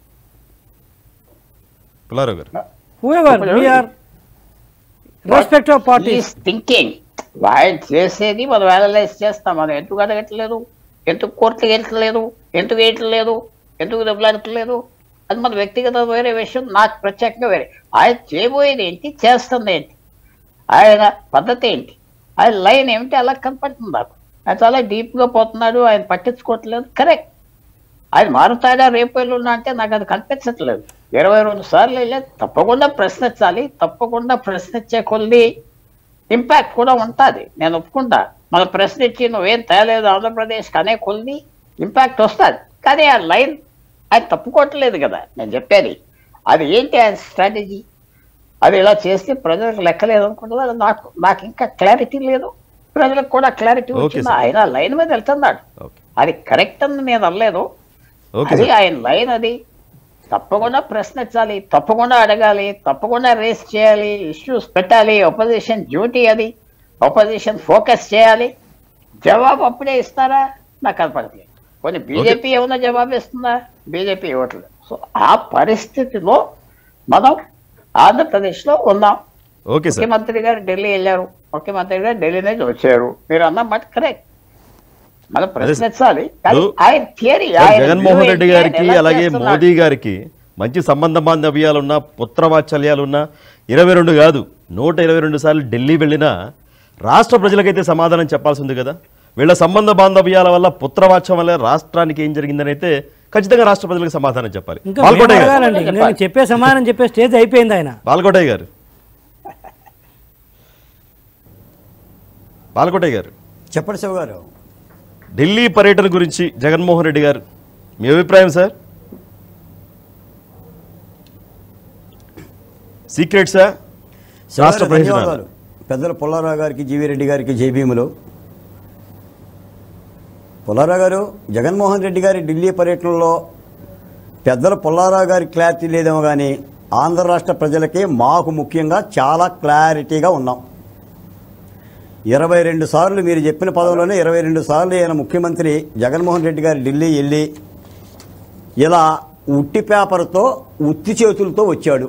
Pulla Rao గారు whoever we are respect of parties is thinking ఆయన చేసేది మనం అనలైజ్ చేస్తాం మనం ఎందుకు అడగట్లేదు ఎందుకు కోర్టుకి వెళ్ళట్లేదు ఎందుకు వేయట్లేదు ఎందుకు దెబ్బలాడట్లేదు అది మన వ్యక్తిగత వేరే విషయం నాకు ప్రత్యేకంగా వేరే ఆయన చేయబోయేది ఏంటి చేస్తుంది ఏంటి ఆయన పద్ధతి ఏంటి ఆయన లైన్ ఏమిటి అలా కనపడుతుంది నాకు ఆయన చాలా డీప్గా పోతున్నాడు ఆయన పట్టించుకోవట్లేదు కరెక్ట్ ఆయన మారుతాడా రేపు ఎల్లుండా అంటే నాకు అది కనిపించట్లేదు ఇరవై రెండు సార్లు వెళ్ళి తప్పకుండా ప్రశ్నించాలి తప్పకుండా ప్రశ్నించే కొద్ది ఇంపాక్ట్ కూడా ఉంటుంది నేను ఒప్పుకుంటా మన ప్రశ్నించి నువ్వేం తేలేదు ఆంధ్రప్రదేశ్కి అనే కొద్ది ఇంపాక్ట్ వస్తుంది కానీ ఆ లైన్ ఆయన తప్పుకోవట్లేదు కదా నేను చెప్పేది అది ఏంటి ఆయన స్ట్రాటజీ అది ఇలా చేస్తే ప్రజలకు లెక్కలేదు అనుకుంటున్నారు నాకు నాకు ఇంకా క్లారిటీ లేదు ప్రజలకు కూడా క్లారిటీ Okay, వచ్చింది sir. ఆయన లైన్ మీద వెళ్తున్నాడు ఓకే అది కరెక్ట్ అని నేను అనలేదు ఓకే అది సార్ ఆయన లైన్ అది తప్పకుండా ప్రశ్నించాలి తప్పకుండా అడగాలి తప్పకుండా రేస్ చేయాలి ఇష్యూస్ పెట్టాలి ఒపోజిషన్ డ్యూటీ అది ఒపోజిషన్ ఫోకస్ చేయాలి జవాబు అప్పుడే ఇస్తారా నాకు కనపడట్లేదు కొన్ని బీజేపీ ఏమైనా జవాబు ఇస్తుందా బీజేపీ ఇవ్వట్లేదు సో ఆ పరిస్థితిలో మనం ఆంధ్రప్రదేశ్లో ఉన్నాం ఓకే సార్ ముఖ్యమంత్రి గారు ఢిల్లీ వెళ్ళారు ముఖ్యమంత్రి గారు ఢిల్లీ నుంచి వచ్చారు మీరు అన్న మాట కరెక్ట్ మనం ప్రశ్నించాలి కానీ ఇప్పుడు ఆయన థియరీ సార్, జగన్మోహన్ రెడ్డి గారికి అలాగే మోదీ గారికి మంచి సంబంధ బాంధవ్యాలున్నా పుత్రవాత్సల్యాలున్నా ఇరవై రెండు కాదు నూట ఇరవై రెండు సార్లు ఢిల్లీ వెళ్ళినా రాష్ట్ర ప్రజలకైతే సమాధానం చెప్పాల్సి ఉంది కదా వీళ్ళ సంబంధ బాంధవ్యాల వల్ల పుత్రవాత్సల్యం వల్ల రాష్ట్రానికి ఏం జరిగిందని అయితే ఖచ్చితంగా రాష్ట్ర ప్రజలకు సమాధానం చెప్పాలి ఇంకా బాల్కోటయ్య మేము గారు అడగాలండి ఇంకా నేను చెప్పే సమాధానం చెప్పే స్టేజ్ అయిపోయింది ఆయన బాల్కోటయ్య గారు బాల్కోటయ్య గారు చెప్పండి శివ గారు ఢిల్లీ పర్యటన గురించి జగన్మోహన్ రెడ్డి గారు మీ అభిప్రాయం సార్ సీక్రెట్సా రాష్ట్ర సార్, ప్రయోజనాలు ధన్యవాదాలు పెద్దల పుల్లారావు గారికి జీవీ రెడ్డి గారికి జైభీములు పుల్లారావు గారు జగన్మోహన్ రెడ్డి గారి ఢిల్లీ పర్యటనలో పెద్దల పుల్లారావు గారి క్లారిటీ లేదేమో కానీ ఆంధ్ర రాష్ట్ర ప్రజలకి మాకు ముఖ్యంగా చాలా క్లారిటీగా ఉన్నాం ఇరవై రెండు సార్లు మీరు చెప్పిన పదవిలోనే ఇరవై రెండు సార్లు ఈయన ముఖ్యమంత్రి జగన్మోహన్ రెడ్డి గారు ఢిల్లీ వెళ్ళి ఇలా ఉట్టి పేపర్తో ఉత్తి చేతులతో వచ్చాడు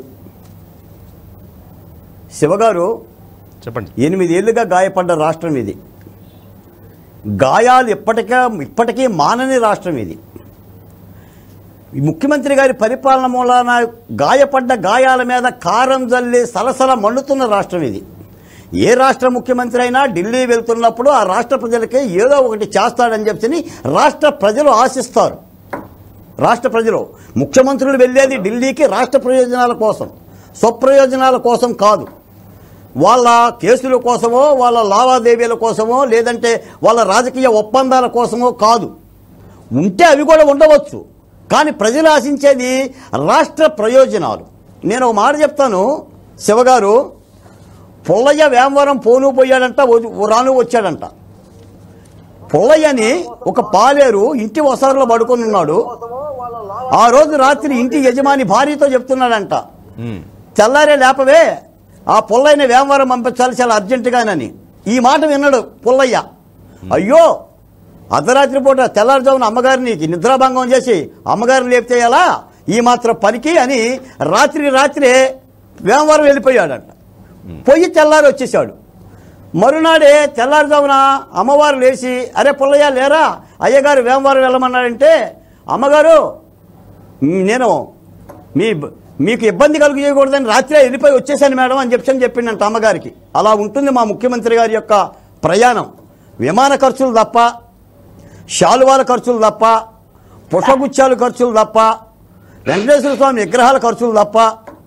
శివగారు చెప్పండి ఎనిమిదేళ్లుగా గాయపడ్డ రాష్ట్రం ఇది గాయాలు ఇప్పటికే ఇప్పటికీ మానని రాష్ట్రం ఇది ఈ ముఖ్యమంత్రి గారి పరిపాలన మూలాన గాయపడ్డ గాయాల మీద కారం జల్లి సలసల మండుతున్న రాష్ట్రం ఇది ఏ రాష్ట్ర ముఖ్యమంత్రి అయినా ఢిల్లీ వెళ్తున్నప్పుడు ఆ రాష్ట్ర ప్రజలకి ఏదో ఒకటి చేస్తాడని చెప్పి రాష్ట్ర ప్రజలు ఆశిస్తారు రాష్ట్ర ప్రజలు ముఖ్యమంత్రులు వెళ్ళేది ఢిల్లీకి రాష్ట్ర ప్రయోజనాల కోసం స్వప్రయోజనాల కోసం కాదు వాళ్ళ కేసుల కోసమో వాళ్ళ లావాదేవీల కోసమో లేదంటే వాళ్ళ రాజకీయ ఒప్పందాల కోసమో కాదు ఉంటే అవి కూడా ఉండవచ్చు కానీ ప్రజలు ఆశించేది రాష్ట్ర ప్రయోజనాలు నేను ఒక మాట చెప్తాను శివగారు పుల్లయ్య వేమవరం పోను పోయాడంట ఓ- రాను వచ్చాడంట పుల్లయ్యని ఒక పాలేరు ఇంటి వసారులో పడుకొని ఉన్నాడు ఆ రోజు రాత్రి ఇంటి యజమాని భార్యతో చెప్తున్నాడంట మ్మ్. తెల్లారే లేపవే ఆ పుల్లయ్యని వేమవరం పంపించాలి చాలా అర్జెంటుగానని ఈ మాట విన్నాడు పుల్లయ్య అయ్యో అర్ధరాత్రి పూట తెల్లారుజామున అమ్మగారిని నిద్రాభంగం చేసి అమ్మగారిని లేపితే ఎలా ఈ మాత్రం పనికి అని రాత్రి రాత్రే వేమవరం వెళ్ళిపోయాడంట పోయి తెల్లారి వచ్చేసాడు మరునాడే తెల్లారుజామున అమ్మవారు లేచి అరే పుల్లయ్య లేరా అయ్యగారు వేమవారం వెళ్ళమన్నాడంటే అమ్మగారు "మ్, నేను మీ మీకు ఇబ్బంది కలుగు చేయకూడదని రాత్రి వెళ్ళిపోయి వచ్చేసాను మేడం అని చెప్పి చెప్పిండంట అమ్మగారికి అలా ఉంటుంది మా ముఖ్యమంత్రి గారి యొక్క ప్రయాణం విమాన ఖర్చులు తప్ప శాలువాల ఖర్చులు తప్ప పుష్పగుచ్చాల ఖర్చులు తప్ప వెంకటేశ్వర స్వామి విగ్రహాల ఖర్చులు తప్ప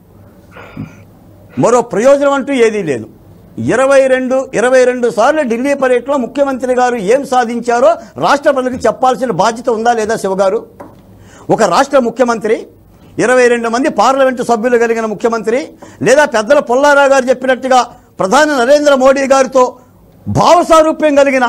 మరో ప్రయోజనం అంటూ ఏదీ లేదు ఇరవై రెండు ఇరవై రెండు సార్లు ఢిల్లీ పర్యటనలో ముఖ్యమంత్రి గారు ఏం సాధించారో రాష్ట్ర ప్రజలకు చెప్పాల్సిన బాధ్యత ఉందా లేదా శివగారు ఒక రాష్ట్ర ముఖ్యమంత్రి ఇరవై రెండు మంది పార్లమెంటు సభ్యులు కలిగిన ముఖ్యమంత్రి లేదా పెద్దల పుల్లారావు గారు చెప్పినట్టుగా ప్రధాని నరేంద్ర మోడీ గారితో భావసారూప్యం కలిగిన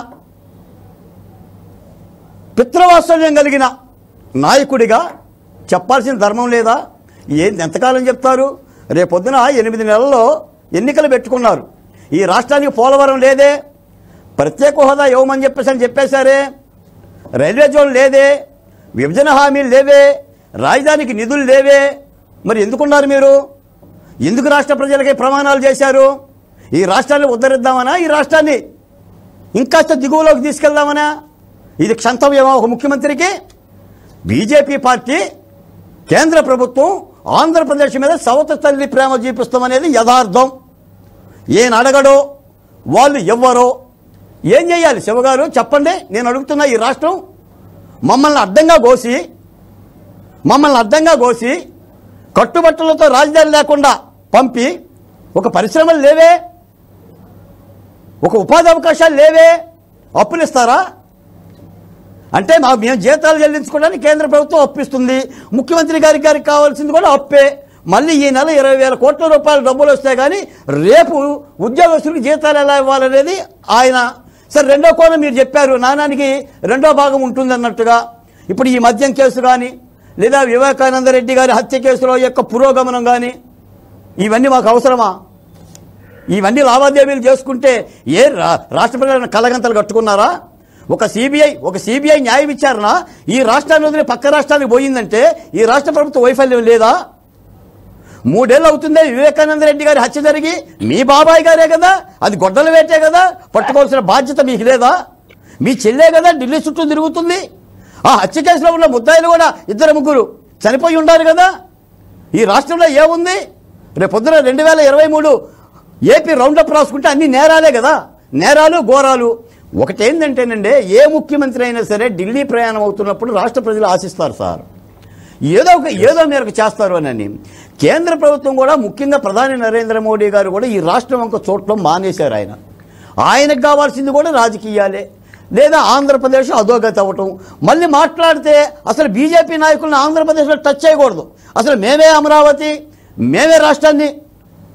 పిత్రవాత్సల్యం కలిగిన నాయకుడిగా చెప్పాల్సిన ధర్మం లేదా ఏం ఎంతకాలం చెప్తారు రేపొద్దున ఎనిమిది నెలల్లో ఎన్నికలు పెట్టుకున్నారు ఈ రాష్ట్రానికి పోలవరం లేదే ప్రత్యేక హోదా ఇవ్వమని చెప్పేసి అని చెప్పేశారే రైల్వే జోన్ లేదే విభజన హామీలు లేవే రాజధానికి నిధులు లేవే మరి ఎందుకున్నారు మీరు ఎందుకు రాష్ట్ర ప్రజలకి ప్రమాణాలు చేశారు ఈ రాష్ట్రాన్ని ఉద్ధరిద్దామనా ఈ రాష్ట్రాన్ని ఇంకాస్త దిగువలోకి తీసుకెళ్దామనా ఇది క్షంతవ్యమా ఒక ముఖ్యమంత్రికి బీజేపీ పార్టీ కేంద్ర ప్రభుత్వం ఆంధ్రప్రదేశ్ మీద సవత తల్లి ప్రేమ చూపిస్తామనేది యథార్థం ఏం అడగడో వాళ్ళు ఎవ్వరో ఏం చేయాలి శివగారు చెప్పండి నేను అడుగుతున్నా ఈ రాష్ట్రం మమ్మల్ని అడ్డంగా కోసి మమ్మల్ని అడ్డంగా కోసి కట్టుబట్టలతో రాజధాని లేకుండా పంపి ఒక పరిశ్రమలు లేవే ఒక ఉపాధి అవకాశాలు లేవే అప్పులు ఇస్తారా అంటే మా మేము జీతాలు చెల్లించుకోవడానికి కేంద్ర ప్రభుత్వం అప్పిస్తుంది ముఖ్యమంత్రి గారికి గారికి కావాల్సింది కూడా అప్పే మళ్ళీ ఈ నెల ఇరవై వేల కోట్ల రూపాయల డబ్బులు వస్తాయి కానీ రేపు ఉద్యోగస్తులకు జీతాలు ఎలా ఇవ్వాలనేది ఆయన సరే రెండో కోణం మీరు చెప్పారు నాణానికి రెండో భాగం ఉంటుంది అన్నట్టుగా ఇప్పుడు ఈ మద్యం కేసు కానీ లేదా వివేకానంద రెడ్డి గారి హత్య కేసులో యొక్క పురోగమనం కానీ ఇవన్నీ మాకు అవసరమా ఇవన్నీ లావాదేవీలు చేసుకుంటే ఏ రా- రాష్ట్ర ప్రజలను కలగంతలు కట్టుకున్నారా ఒక సిబిఐ ఒక సిబిఐ న్యాయ విచారణ ఈ రాష్ట్రాన్ని వదిలి పక్క రాష్ట్రానికి పోయిందంటే ఈ రాష్ట్ర ప్రభుత్వ వైఫల్యం లేదా మూడేళ్ళు అవుతుందే వివేకానంద రెడ్డి గారి హత్య జరిగి మీ బాబాయ్ గారే కదా అది గొడ్డల వేటే కదా పట్టుకోవాల్సిన బాధ్యత మీకు లేదా మీ చెల్లే కదా ఢిల్లీ చుట్టూ తిరుగుతుంది ఆ హత్య కేసులో ఉన్న ముద్దాయిలు కూడా ఇద్దరు ముగ్గురు చనిపోయి ఉండారు కదా ఈ రాష్ట్రంలో ఏముంది రేపు పొద్దున రెండు వేల ఇరవై మూడు ఏపీ రౌండప్ రాసుకుంటే అన్ని నేరాలే కదా నేరాలు ఘోరాలు ఒకటేంటంటేనండి ఏ ముఖ్యమంత్రి అయినా సరే ఢిల్లీ ప్రయాణం అవుతున్నప్పుడు రాష్ట్ర ప్రజలు ఆశిస్తారు సార్ ఏదో ఒక ఏదో మేరకు చేస్తారు అని కేంద్ర ప్రభుత్వం కూడా ముఖ్యంగా ప్రధాని నరేంద్ర మోడీ గారు కూడా ఈ రాష్ట్రం ఒక చోట్ల మానేశారు ఆయన ఆయనకు కావాల్సింది కూడా రాజకీయాలే లేదా ఆంధ్రప్రదేశ్ అధోగతి అవ్వటం మళ్ళీ మాట్లాడితే అసలు బీజేపీ నాయకులను ఆంధ్రప్రదేశ్లో టచ్ చేయకూడదు అసలు మేమే అమరావతి మేమే రాష్ట్రాన్ని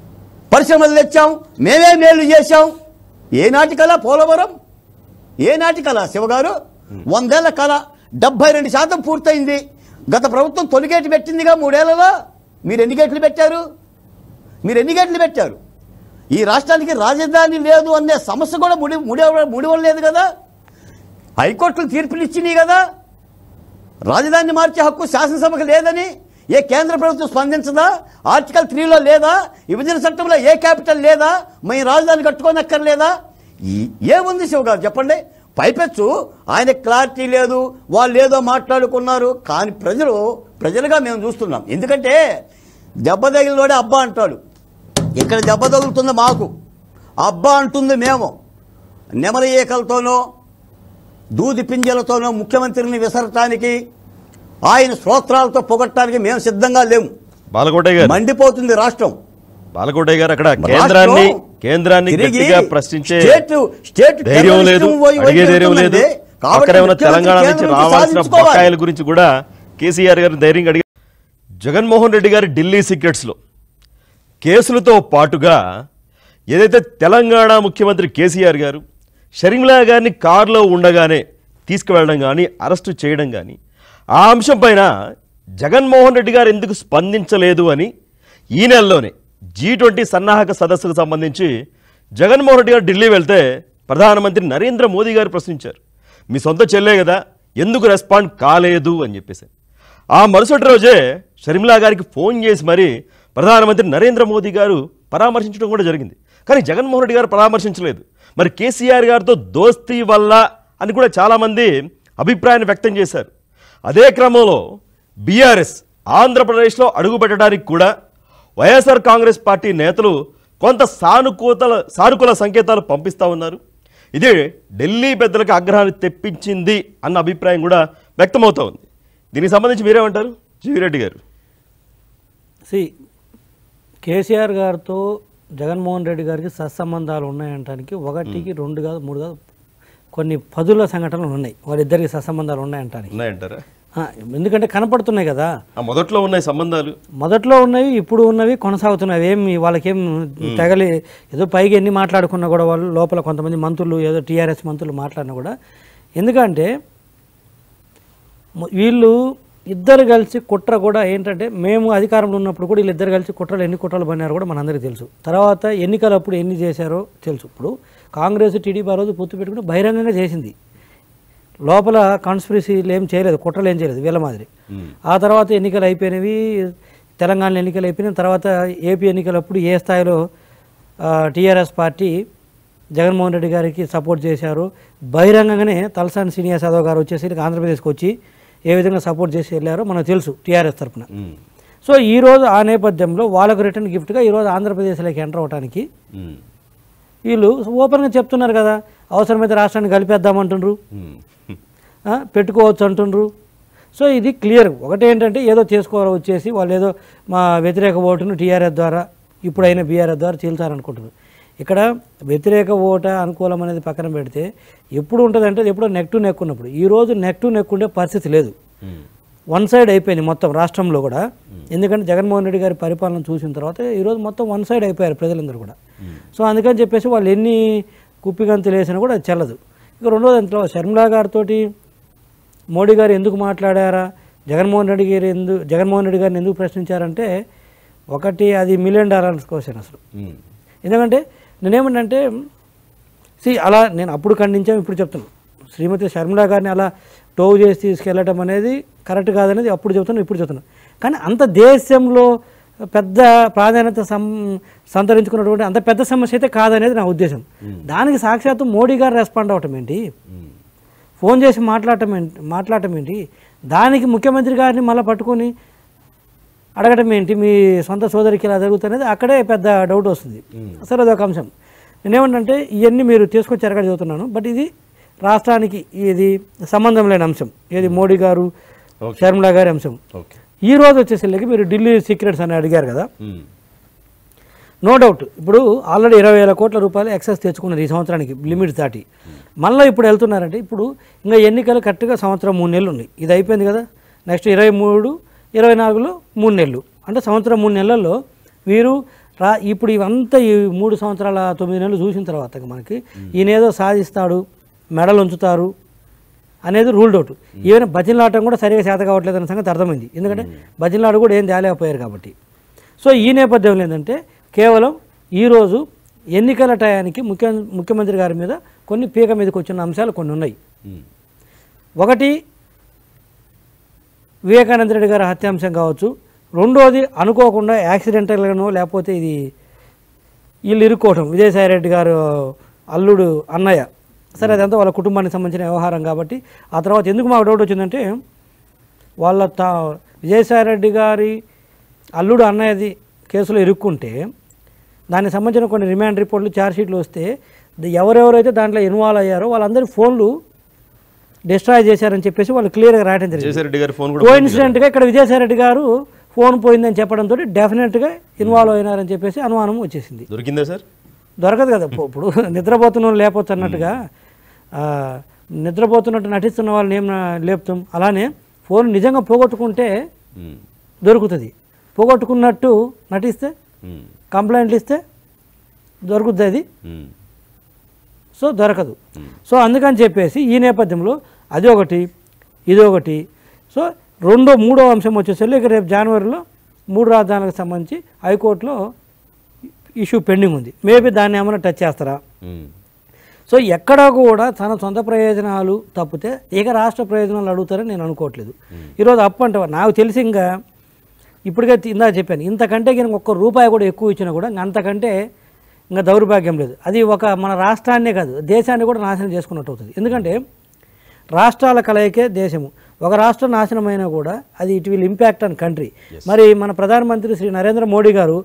పరిశ్రమలు తెచ్చాం మేమే మేలు చేశాం ఏనాటి కళ పోలవరం ఏనాటి కళ శివగారు వందేళ్ల కళ డెబ్బై రెండు శాతం పూర్తయింది గత ప్రభుత్వం తొలి గేటు పెట్టిందిగా మూడేళ్లలో మీరు ఎన్ని గేట్లు పెట్టారు మీరు ఎన్ని గేట్లు పెట్టారు ఈ రాష్ట్రానికి రాజధాని లేదు అనే సమస్య కూడా ముడి ముడి ముడివలేదు కదా హైకోర్టులు తీర్పులు ఇచ్చినాయి కదా రాజధానిని మార్చే హక్కు శాసనసభకు లేదని ఏ కేంద్ర ప్రభుత్వం స్పందించదా ఆర్టికల్ త్రీలో లేదా విభజన చట్టంలో ఏ క్యాపిటల్ లేదా మేము రాజధాని కట్టుకోనక్కర్లేదా ఈ- ఏముంది శివ గారు చెప్పండి పైపెచ్చు ఆయన క్లారిటీ లేదు వాళ్ళు ఏదో మాట్లాడుకున్నారు కానీ ప్రజలు ప్రజలుగా మేము చూస్తున్నాం ఎందుకంటే దెబ్బ తగిలినోడే అబ్బా అంటాడు ఇక్కడ దెబ్బ తగులుతుంది మాకు అబ్బా అంటుంది మేము నెమలి ఏకలతోనో దూది పింజలతోనో ముఖ్యమంత్రిని విసరటానికి ఆయన స్తోత్రాలతో పొగట్టడానికి మేము సిద్ధంగా లేము బాలకోటయ్య గారు మండిపోతుంది రాష్ట్రం బాలకోటయ్య గారు అక్కడ రాష్ట్రం కేంద్రాన్ని కేంద్రాన్ని తిరిగి గట్టిగా ప్రశ్నించే స్టేట్ స్టేట్ ధైర్యం లేదు టెర్రరిస్టం పోయి అడిగే వైపు ధైర్యం లేదు వెళ్తుందండి. కాబట్టి పక్కనే ఉన్న ముఖ్యమంత్రి తెలంగాణ నుంచి కేంద్రం నుంచి రావాల్సిన సాధించుకోవాలి. బకాయిల గురించి కూడా కేసీఆర్ గారు ధైర్యంగా అడిగారు జగన్మోహన్ రెడ్డి గారి ఢిల్లీ సీక్రెట్స్లో కేసులతో పాటుగా ఏదైతే తెలంగాణ ముఖ్యమంత్రి కేసీఆర్ గారు షర్మిలా గారిని కారులో ఉండగానే తీసుకువెళ్ళడం కానీ అరెస్టు చేయడం కానీ ఆ అంశం పైన జగన్మోహన్ రెడ్డి గారు ఎందుకు స్పందించలేదు అని ఈ నెలలోనే జీ ట్వంటీ సన్నాహక సదస్సుకు సంబంధించి జగన్మోహన్ రెడ్డి గారు ఢిల్లీ వెళ్తే ప్రధానమంత్రి నరేంద్ర మోదీ గారు ప్రశ్నించారు మీ సొంత చెల్లే కదా ఎందుకు రెస్పాండ్ కాలేదు అని చెప్పేసి ఆ మరుసటి రోజే షర్మిలా గారికి ఫోన్ చేసి మరి ప్రధానమంత్రి నరేంద్ర మోదీ గారు పరామర్శించడం కూడా జరిగింది కానీ జగన్మోహన్ రెడ్డి గారు పరామర్శించలేదు మరి కేసీఆర్ గారితో దోస్తీ వల్ల అని కూడా చాలామంది అభిప్రాయాన్ని వ్యక్తం చేశారు అదే క్రమంలో బీఆర్ఎస్ ఆంధ్రప్రదేశ్లో అడుగుపెట్టడానికి కూడా వైఎస్ఆర్ కాంగ్రెస్ పార్టీ నేతలు కొంత సానుకూతల సానుకూల సంకేతాలు పంపిస్తా ఉన్నారు ఇది ఢిల్లీ పెద్దలకు ఆగ్రహాన్ని తెప్పించింది అన్న అభిప్రాయం కూడా వ్యక్తమవుతా ఉంది దీనికి సంబంధించి మీరేమంటారు జీవిరెడ్డి గారు సి కేసీఆర్ గారితో జగన్మోహన్ రెడ్డి గారికి సత్సంబంధాలు ఉన్నాయంటానికి ఒకటికి రెండు కాదు మూడు కాదు కొన్ని పదుల సంఘటనలు ఉన్నాయి వాళ్ళిద్దరికి సత్సంబంధాలు ఉన్నాయంటానికి ఉన్నాయంటారా ఆ, ఎందుకంటే కనపడుతున్నాయి కదా ఆ మొదట్లో ఉన్నాయి సంబంధాలు మొదట్లో ఉన్నవి ఇప్పుడు ఉన్నవి కొనసాగుతున్నవి ఏమి వాళ్ళకేం తెగలి ఏదో పైకి ఎన్ని మాట్లాడుకున్నా కూడా వాళ్ళు లోపల కొంతమంది మంత్రులు ఏదో టీఆర్ఎస్ మంత్రులు మాట్లాడినా కూడా ఎందుకంటే మ- వీళ్ళు ఇద్దరు కలిసి కుట్ర కూడా ఏంటంటే మేము అధికారంలో ఉన్నప్పుడు కూడా వీళ్ళిద్దరు కలిసి కుట్రలు ఎన్ని కుట్రలు పడినారో కూడా మనందరికీ తెలుసు తర్వాత ఎన్నికలప్పుడు ఎన్ని చేశారో తెలుసు ఇప్పుడు కాంగ్రెస్ టీడీపీ ఆ రోజు పొత్తు పెట్టుకుని బహిరంగంగా చేసింది లోపల కాన్స్పిరసీలు ఏం చేయలేదు కుట్రలు ఏం చేయలేదు వీళ్ళ మాదిరి ఆ తర్వాత ఎన్నికలు అయిపోయినవి తెలంగాణ ఎన్నికలు అయిపోయిన తర్వాత ఏపీ ఎన్నికలప్పుడు ఏ స్థాయిలో టీఆర్ఎస్ పార్టీ జగన్మోహన్ రెడ్డి గారికి సపోర్ట్ చేశారు బహిరంగంగానే తలసాని శ్రీనివాస్ యాదవ్ గారు వచ్చేసి ఆంధ్రప్రదేశ్కి వచ్చి ఏ విధంగా సపోర్ట్ చేసి వెళ్ళారో మనకు తెలుసు టీఆర్ఎస్ తరఫున ఉమ్, సో ఈ రోజు ఆ నేపథ్యంలో వాళ్ళకు రిటర్న్ గిఫ్ట్గా ఈరోజు ఆంధ్రప్రదేశ్లోకి ఎంటర్ అవడానికి ఉమ్, వీళ్ళు ఓపెన్గా చెప్తున్నారు కదా అవసరమైతే రాష్ట్రాన్ని కలిపేద్దామంటుండ్రు ఉమ్, ఆ, పెట్టుకోవచ్చు అంటుండ్రు సో ఇది క్లియర్ ఒకటి ఏంటంటే ఏదో చేసుకోవాలి వచ్చేసి వాళ్ళు ఏదో మా వ్యతిరేక ఓటును టీఆర్ఎస్ ద్వారా ఇప్పుడైనా బీఆర్ఎస్ ద్వారా చీల్చారనుకుంటున్నారు ఇక్కడ వ్యతిరేక ఓట అనుకూలం అనేది పక్కన పెడితే ఎప్పుడు ఉంటుందంటే అది ఎప్పుడో నెక్ టు నెక్ ఉన్నప్పుడు ఈ రోజు నెక్ టు నెక్ ఉండే పరిస్థితి లేదు ఉమ్, వన్ సైడ్ అయిపోయింది మొత్తం రాష్ట్రంలో కూడా ఎందుకంటే జగన్మోహన్ రెడ్డి గారి పరిపాలన చూసిన తర్వాత ఈరోజు మొత్తం వన్ సైడ్ అయిపోయారు ప్రజలందరూ కూడా సో అందుకని చెప్పేసి వాళ్ళు ఎన్ని కుప్పిగంతులు వేసినా కూడా అది చెల్లదు ఇక రెండోది అంతలో శర్మిలా గారితో మోడీ గారు ఎందుకు మాట్లాడారా జగన్మోహన్ రెడ్డి గారు ఎందుకు జగన్మోహన్ రెడ్డి గారిని ఎందుకు ప్రశ్నించారంటే ఒకటి అది మిలియన్ డాలర్స్ క్వశ్చన్ అసలు ఉమ్, ఎందుకంటే నేనేమంటే సి అలా నేను అప్పుడు ఖండించాం ఇప్పుడు చెప్తున్నాను శ్రీమతి షర్మిలా గారిని అలా టోవ్ చేసి తీసుకెళ్ళటం అనేది కరెక్ట్ కాదనేది అప్పుడు చెప్తున్నాను ఇప్పుడు చెప్తున్నాను కానీ అంత దేశంలో పెద్ద ప్రాధాన్యత సం సంతరించుకున్నటువంటి అంత పెద్ద సమస్య అయితే కాదనేది నా ఉద్దేశం దానికి సాక్షాత్తు మోడీ గారు రెస్పాండ్ అవటం ఏంటి ఉమ్, ఫోన్ చేసి మాట్లాడటం ఏంటి మాట్లాడటం ఏంటి దానికి ముఖ్యమంత్రి గారిని మళ్ళీ పట్టుకొని అడగటం ఏంటి మీ సొంత సోదరికి ఇలా జరుగుతున్నది అక్కడే పెద్ద డౌట్ వస్తుంది అసలు అదొక అంశం నేనేమంటే ఇవన్నీ మీరు తీసుకొచ్చి ఎరగడ చదువుతున్నాను బట్ ఇది రాష్ట్రానికి ఇది సంబంధం లేని అంశం ఏది మోడీ గారు Okay. షర్మిలా గారి అంశం ఓకే ఈ రోజు వచ్చేసరికి మీరు ఢిల్లీ సీక్రెట్స్ అని అడిగారు కదా ఉమ్, నో డౌట్ ఇప్పుడు ఆల్రెడీ ఇరవై వేల కోట్ల రూపాయలు ఎక్సెస్ తెచ్చుకున్నారు ఈ సంవత్సరానికి లిమిట్స్ దాటి మళ్ళీ ఇప్పుడు వెళ్తున్నారంటే ఇప్పుడు ఇంకా ఎన్నికలు కరెక్ట్గా సంవత్సరం మూడు నెలలు ఉన్నాయి ఇది అయిపోయింది కదా నెక్స్ట్ ఇరవై మూడు ఇరవై నాలుగులో మూడు నెలలు అంటే సంవత్సరం మూడు నెలల్లో వీరు రా ఇప్పుడు ఇవంతా ఈ మూడు సంవత్సరాల తొమ్మిది నెలలు చూసిన తర్వాత మనకి ఈయనేదో సాధిస్తాడు మెడలు ఉంచుతారు అనేది రూల్డ్ అవుట్ ఈవెన్ భజనలాటం కూడా సరిగా చేత కావట్లేదు అనే సంగతి అర్థమైంది ఎందుకంటే భజనలాట కూడా ఏం తేలేకపోయారు కాబట్టి సో ఈ నేపథ్యంలో ఏంటంటే కేవలం ఈరోజు ఎన్నికల టయానికి ముఖ్య ముఖ్యమంత్రి గారి మీద కొన్ని పీక మీదకి వచ్చిన అంశాలు కొన్ని ఉన్నాయి ఉమ్. ఒకటి వివేకానంద రెడ్డి గారి హత్యాంశం కావచ్చు రెండోది అనుకోకుండా యాక్సిడెంటల్గానో లేకపోతే ఇది వీళ్ళు ఇరుక్కోవటం విజయసాయి రెడ్డి గారు అల్లుడు అన్నయ్య సరే అదంతా వాళ్ళ కుటుంబానికి సంబంధించిన వ్యవహారం కాబట్టి ఆ తర్వాత ఎందుకు మాకు డౌట్ వచ్చిందంటే వాళ్ళ తా విజయసాయి రెడ్డి గారి అల్లుడు అన్నయ్యది కేసులో ఇరుక్కుంటే దానికి సంబంధించిన కొన్ని రిమాండ్ రిపోర్ట్లు ఛార్జ్షీట్లు వస్తే ద- ఎవరెవరైతే దాంట్లో ఇన్వాల్వ్ అయ్యారో వాళ్ళందరి ఫోన్లు డిస్ట్రాయ్ చేశారని చెప్పేసి వాళ్ళు క్లియర్గా రాయడం జరిగింది జయసారెడ్డి గారి ఫోన్ కూడా కోఇన్సిడెంట్గా ఇక్కడ విజయసాయిరెడ్డి గారు ఫోన్ పోయిందని చెప్పడంతో డెఫినెట్గా ఇన్వాల్వ్ అయినారని చెప్పేసి అనుమానం వచ్చేసింది దొరికిందా సార్ దొరకదు కదా ఇప్పుడు- ఇప్పుడు నిద్రపోతున్న వాళ్ళు లేపొచ్చు అన్నట్టుగా ఆ, నిద్రపోతున్నట్టు నటిస్తున్న వాళ్ళని ఏం నా- లేపుతాం అలానే ఫోన్ నిజంగా పోగొట్టుకుంటే ఉమ్. దొరుకుతుంది పోగొట్టుకున్నట్టు నటిస్తే ఉమ్. కంప్లైంట్లు ఇస్తే దొరుకుతుంది అది ఉమ్. సో దొరకదు సో అందుకని చెప్పేసి ఈ నేపథ్యంలో అది ఒకటి ఇది ఒకటి సో రెండో మూడో అంశం వచ్చేసరికి ఇక రేపు జనవరిలో మూడు రాజధానులకు సంబంధించి హైకోర్టులో ఇష్యూ పెండింగ్ ఉంది మేబీ దాన్ని ఏమైనా టచ్ చేస్తారా ఉమ్. సో ఎక్కడ కూడా తన సొంత ప్రయోజనాలు తప్పితే ఇక రాష్ట్ర ప్రయోజనాలు అడుగుతారని నేను అనుకోవట్లేదు ఈరోజు అప్పు అంటే నాకు తెలిసి ఇంకా ఇప్పటికే ఇందా చెప్పాను ఇంతకంటే కనుక ఒక్క రూపాయి కూడా ఎక్కువ ఇచ్చినా కూడా ఇంక అంతకంటే ఇంకా దౌర్భాగ్యం లేదు అది ఒక మన రాష్ట్రాన్నే కాదు దేశాన్ని కూడా నాశనం చేసుకున్నట్టు అవుతుంది ఎందుకంటే రాష్ట్రాల కలయికే దేశము ఒక రాష్ట్రం నాశనమైనా కూడా అది it will impact on country మరి మన ప్రధానమంత్రి శ్రీ నరేంద్ర మోడీ గారు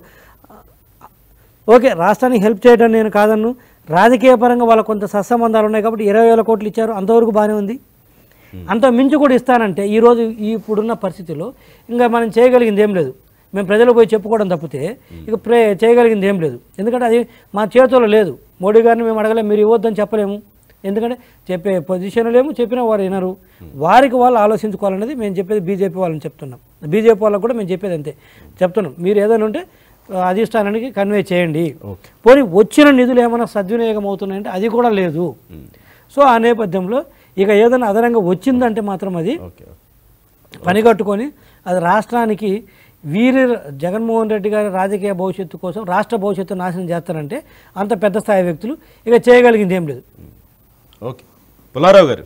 ఓకే రాష్ట్రానికి హెల్ప్ చేయడం నేను కాదన్ను రాజకీయ పరంగా వాళ్ళ కొంత సత్సంబంధాలు ఉన్నాయి కాబట్టి ఇరవై వేల కోట్లు ఇచ్చారు అంతవరకు బాగానే ఉంది అంత మించి కూడా ఇస్తానంటే ఈరోజు ఈ ఇప్పుడున్న పరిస్థితిలో ఇంకా మనం చేయగలిగింది ఏం లేదు మేము ప్రజలు పోయి చెప్పుకోవడం తప్పితే ఇక ప్రే చేయగలిగింది ఏం లేదు ఎందుకంటే అది మా చేతుల్లో లేదు మోడీ గారిని మేము అడగలేము మీరు ఇవ్వద్దని చెప్పలేము ఎందుకంటే చెప్పే పొజిషన్ లేము చెప్పినా వారు వినరు వారికి వాళ్ళు ఆలోచించుకోవాలనేది మేము చెప్పేది బీజేపీ వాళ్ళని చెప్తున్నాం బీజేపీ వాళ్ళకు కూడా మేము చెప్పేది అంతే చెప్తున్నాం మీరు ఏదైనా ఉంటే ఆ, అధిష్టానానికి కన్వే చేయండి ఓకే పోనీ వచ్చిన నిధులు ఏమైనా సద్వినియోగం అవుతున్నాయంటే అది కూడా లేదు సో ఆ నేపథ్యంలో ఇక ఏదైనా అదనంగా వచ్చిందంటే మాత్రం అది ఓకే పని కట్టుకొని అది రాష్ట్రానికి వీరి జగన్మోహన్ రెడ్డి గారి రాజకీయ భవిష్యత్తు కోసం రాష్ట్ర భవిష్యత్తు నాశనం చేస్తారంటే అంత పెద్ద స్థాయి వ్యక్తులు ఇక చేయగలిగింది ఏం లేదు ఓకే పుల్లారావు గారు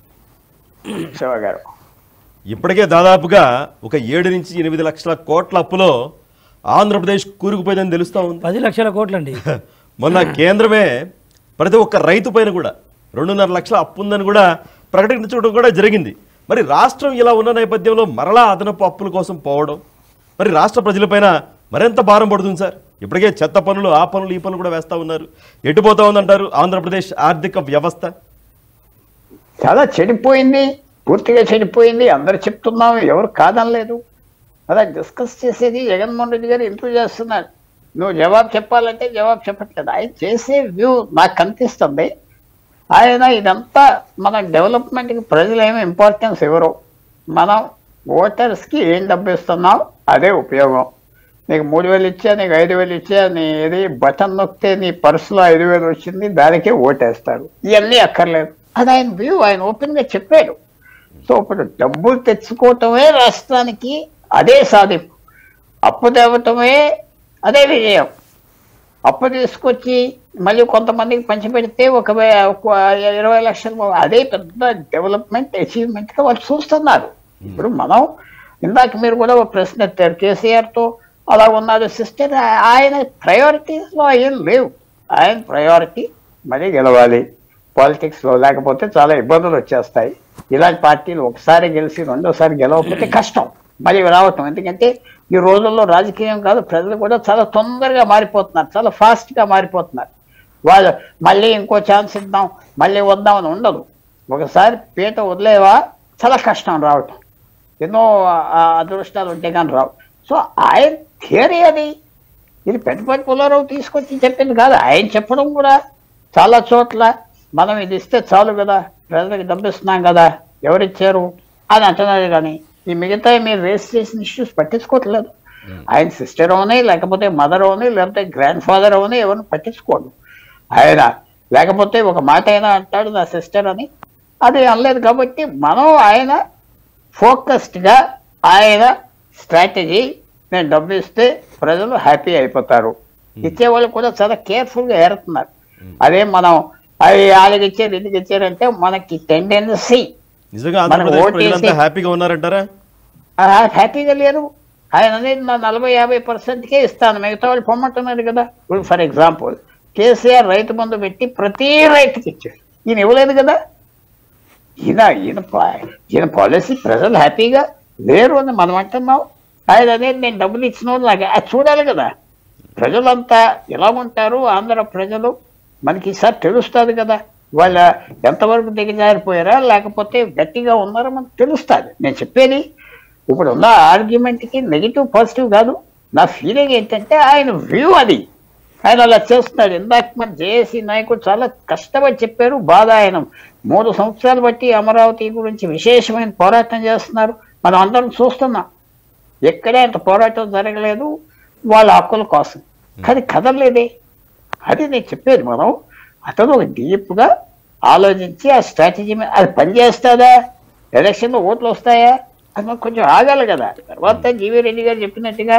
శివ గారు ఇప్పటికే దాదాపుగా ఒక ఏడు నుంచి ఎనిమిది లక్షల కోట్ల అప్పులో ఆంధ్రప్రదేశ్ కూరుకుపోయిందని తెలుస్తా ఉంది పది లక్షల కోట్లండి మొన్న కేంద్రమే ప్రతి ఒక్క రైతు పైన కూడా రెండున్నర లక్షల అప్పు ఉందని కూడా ప్రకటించడం కూడా జరిగింది మరి రాష్ట్రం ఇలా ఉన్న నేపథ్యంలో మరలా అదనపు అప్పుల కోసం పోవడం మరి రాష్ట్ర ప్రజలపైన మరింత భారం పడుతుంది సార్ ఇప్పటికే చెత్త పనులు ఆ పనులు ఈ పనులు కూడా వేస్తా ఉన్నారు ఎటుపోతా ఉందంటారు ఆంధ్రప్రదేశ్ ఆర్థిక వ్యవస్థ చాలా చెడిపోయింది పూర్తిగా చెడిపోయింది అందరు చెప్తున్నాం ఎవరు కాదనలేదు అలా డిస్కస్ చేసేది జగన్మోహన్ రెడ్డి గారు ఇంప్రూవ్ చేస్తున్నారు నువ్వు జవాబు చెప్పాలంటే జవాబు చెప్పట్లేదు ఆయన చేసే వ్యూ నాకు కనిపిస్తుంది ఆయన ఇదంతా మన డెవలప్మెంట్కి ప్రజలు ఏమి ఇంపార్టెన్స్ ఇవ్వరు మనం ఓటర్స్కి ఏం డబ్బు ఇస్తున్నాం అదే ఉపయోగం నీకు మూడు వేలు ఇచ్చా నీకు ఐదు వేలు ఇచ్చా నీ ఏది బటన్ నొక్కితే నీ పర్సులో ఐదు వేలు వచ్చింది దానికే ఓటేస్తారు ఇవన్నీ అక్కర్లేదు అది ఆయన వ్యూ ఆయన ఓపెన్గా చెప్పాడు సో ఇప్పుడు డబ్బులు తెచ్చుకోవటమే రాష్ట్రానికి అదే సాధింపు అప్పు తేవటమే అదే విజయం అప్పు తీసుకొచ్చి మళ్ళీ కొంతమందికి పంచిపెడితే ఒక వే- ఒక ఇరవై లక్షలు అదే పెద్ద డెవలప్మెంట్ అచీవ్మెంట్గా వాళ్ళు చూస్తున్నారు ఇప్పుడు మనం ఇందాక మీరు కూడా ఒక ప్రశ్న ఎత్తారు కేసీఆర్తో అలా ఉన్నారు సిస్టర్ ఆయన ప్రయారిటీస్లో ఏం లేవు ఆయన ప్రయారిటీ మళ్ళీ గెలవాలి పాలిటిక్స్లో లేకపోతే చాలా ఇబ్బందులు వచ్చేస్తాయి ఇలాంటి పార్టీలు ఒకసారి గెలిచి రెండోసారి గెలవకపోతే కష్టం మళ్ళీ రావటం ఎందుకంటే ఈ రోజుల్లో రాజకీయం కాదు ప్రజలు కూడా చాలా తొందరగా మారిపోతున్నారు చాలా ఫాస్ట్గా మారిపోతున్నారు వాళ్ళు మళ్ళీ ఇంకో ఛాన్స్ ఇద్దాం మళ్ళీ వద్దామని ఉండదు ఒకసారి పీట వదిలేవా చాలా కష్టం రావటం ఎన్నో ఆ, అదృష్టాలు ఉంటే కానీ రావు సో ఆయన థియరీ అది ఇది పెద్దపల్లి పుల్లారావు తీసుకొచ్చి చెప్పింది కాదు ఆయన చెప్పడం కూడా చాలా చోట్ల మనం ఇది ఇస్తే చాలు కదా ప్రజలకు డబ్బు ఇస్తున్నాం కదా ఎవరిచ్చారు అని అంటున్నారు కానీ ఈ మిగతా మీరు రేస్ చేసిన ఇష్యూస్ పట్టించుకోవట్లేదు ఆయన సిస్టర్ అవని లేకపోతే మదర్ అవని లేకపోతే గ్రాండ్ ఫాదర్ అవని ఎవరిని పట్టించుకోడు ఆయన లేకపోతే ఒక మాట అయినా అంటాడు నా సిస్టర్ అని అది అనలేదు కాబట్టి మనం ఆయన ఫోకస్డ్గా ఆయన స్ట్రాటజీ నేను డబ్బు ఇస్తే ప్రజలు హ్యాపీ అయిపోతారు ఇచ్చేవాళ్ళు కూడా చాలా కేర్ఫుల్గా ఏరుతున్నారు అదే మనం అవి వాళ్ళకి ఇచ్చారు ఎందుకు ఇచ్చారంటే మనకి టెండెన్సీ నిజంగా మనకు ఆంధ్రప్రదేశ్ ఓటేసి- ప్రజలంతా హ్యాపీగా ఉన్నారంటారా హ్యాపీగా లేరు ఆయన అనేది నా నలభై యాభై పర్సెంట్కే ఇస్తాను మిగతా వాళ్ళు పొమ్మంటున్నారు కదా ఇప్పుడు ఫర్ ఎగ్జాంపుల్ కేసీఆర్ రైతు బంధు పెట్టి ప్రతి రైతుకి ఇచ్చాడు ఈయన ఇవ్వలేదు కదా ఈయన ఈయన పా- ఈయన పాలసీ ప్రజలు హ్యాపీగా లేరు అని మనం అంటున్నాం ఆయన అనేది నేను డబ్బులు ఇచ్చిన వాళ్ళు నాకు అది చూడాలి కదా ప్రజలంతా ఎలా ఉంటారు ఆంధ్ర ప్రజలు మనకి ఈసారి తెలుస్తుంది కదా వాళ్ళ ఎంతవరకు దిగజారిపోయారా లేకపోతే గట్టిగా ఉన్నారో మనకు తెలుస్తుంది నేను చెప్పేది ఇప్పుడు ఉన్న ఆర్గ్యుమెంట్కి నెగిటివ్ పాజిటివ్ కాదు నా ఫీలింగ్ ఏంటంటే ఆయన వ్యూ అది ఆయన అలా చేస్తున్నాడు ఇందాక మన జేఏసీ నాయకుడు చాలా కష్టపడి చెప్పారు బాధ ఆయన మూడు సంవత్సరాలు బట్టి అమరావతి గురించి విశేషమైన పోరాటం చేస్తున్నారు మనం అందరం చూస్తున్నాం ఎక్కడే అంత పోరాటం జరగలేదు వాళ్ళ హక్కుల కోసం కానీ కదలలేదే అది నేను చెప్పేది మనం అతను ఒక డీప్గా ఆలోచించి ఆ స్ట్రాటజీ మీద అది పనిచేస్తుందా ఎలక్షన్లో ఓట్లు వస్తాయా అది మనకు కొంచెం ఆగాలి కదా తర్వాత జీవీ రెడ్డి గారు చెప్పినట్టుగా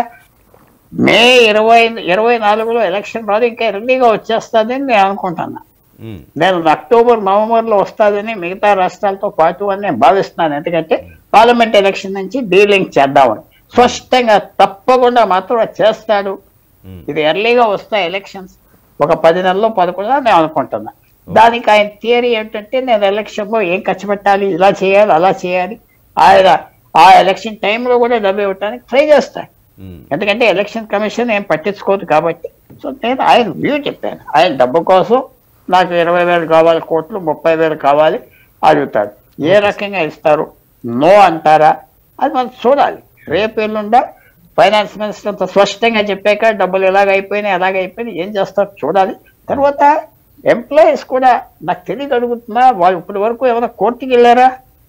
మే ఇరవై ఇరవై నాలుగులో ఎలక్షన్ రాదు ఇంకా ఎర్లీగా వచ్చేస్తుందని నేను అనుకుంటున్నా ఉమ్, నేను అక్టోబర్ నవంబర్లో వస్తుందని మిగతా రాష్ట్రాలతో పాటు అని నేను భావిస్తున్నాను ఎందుకంటే పార్లమెంట్ ఎలక్షన్ నుంచి డీలింక్ చేద్దామని స్పష్టంగా తప్పకుండా మాత్రం అది చేస్తాడు ఉమ్. ఇది ఎర్లీగా వస్తాయి ఎలక్షన్స్ ఒక పది నెలల్లో పదకొండు నేను అనుకుంటున్నా దానికి ఆయన థియరీ ఏంటంటే నేను ఎలక్షన్లో ఏం ఖర్చు పెట్టాలి ఇలా చేయాలి అలా చేయాలి ఆయన ఆ ఎలక్షన్ టైంలో కూడా డబ్బు ఇవ్వడానికి ట్రై చేస్తాడు ఉమ్, ఎందుకంటే ఎలక్షన్ కమిషన్ ఏం పట్టించుకోదు కాబట్టి సో నేను ఆయన వ్యూ చెప్పాను ఆయన డబ్బు కోసం నాకు ఇరవై వేలు కావాలి కోట్లు ముప్పై వేలు కావాలి అడుగుతాడు ఏ రకంగా ఇస్తారు నో అంటారా అది మనం చూడాలి రేపు ఎల్లుండా ఫైనాన్స్ మినిస్టర్ అంత స్పష్టంగా చెప్పాక డబ్బులు ఎలాగ అయిపోయినాయి ఎలాగ అయిపోయినాయి ఏం చేస్తారు చూడాలి తర్వాత ఎంప్లాయీస్ కూడా నాకు తెలియదు అడుగుతున్నా వాళ్ళు ఇప్పటి వరకు ఏమైనా కోర్టుకి వెళ్ళారా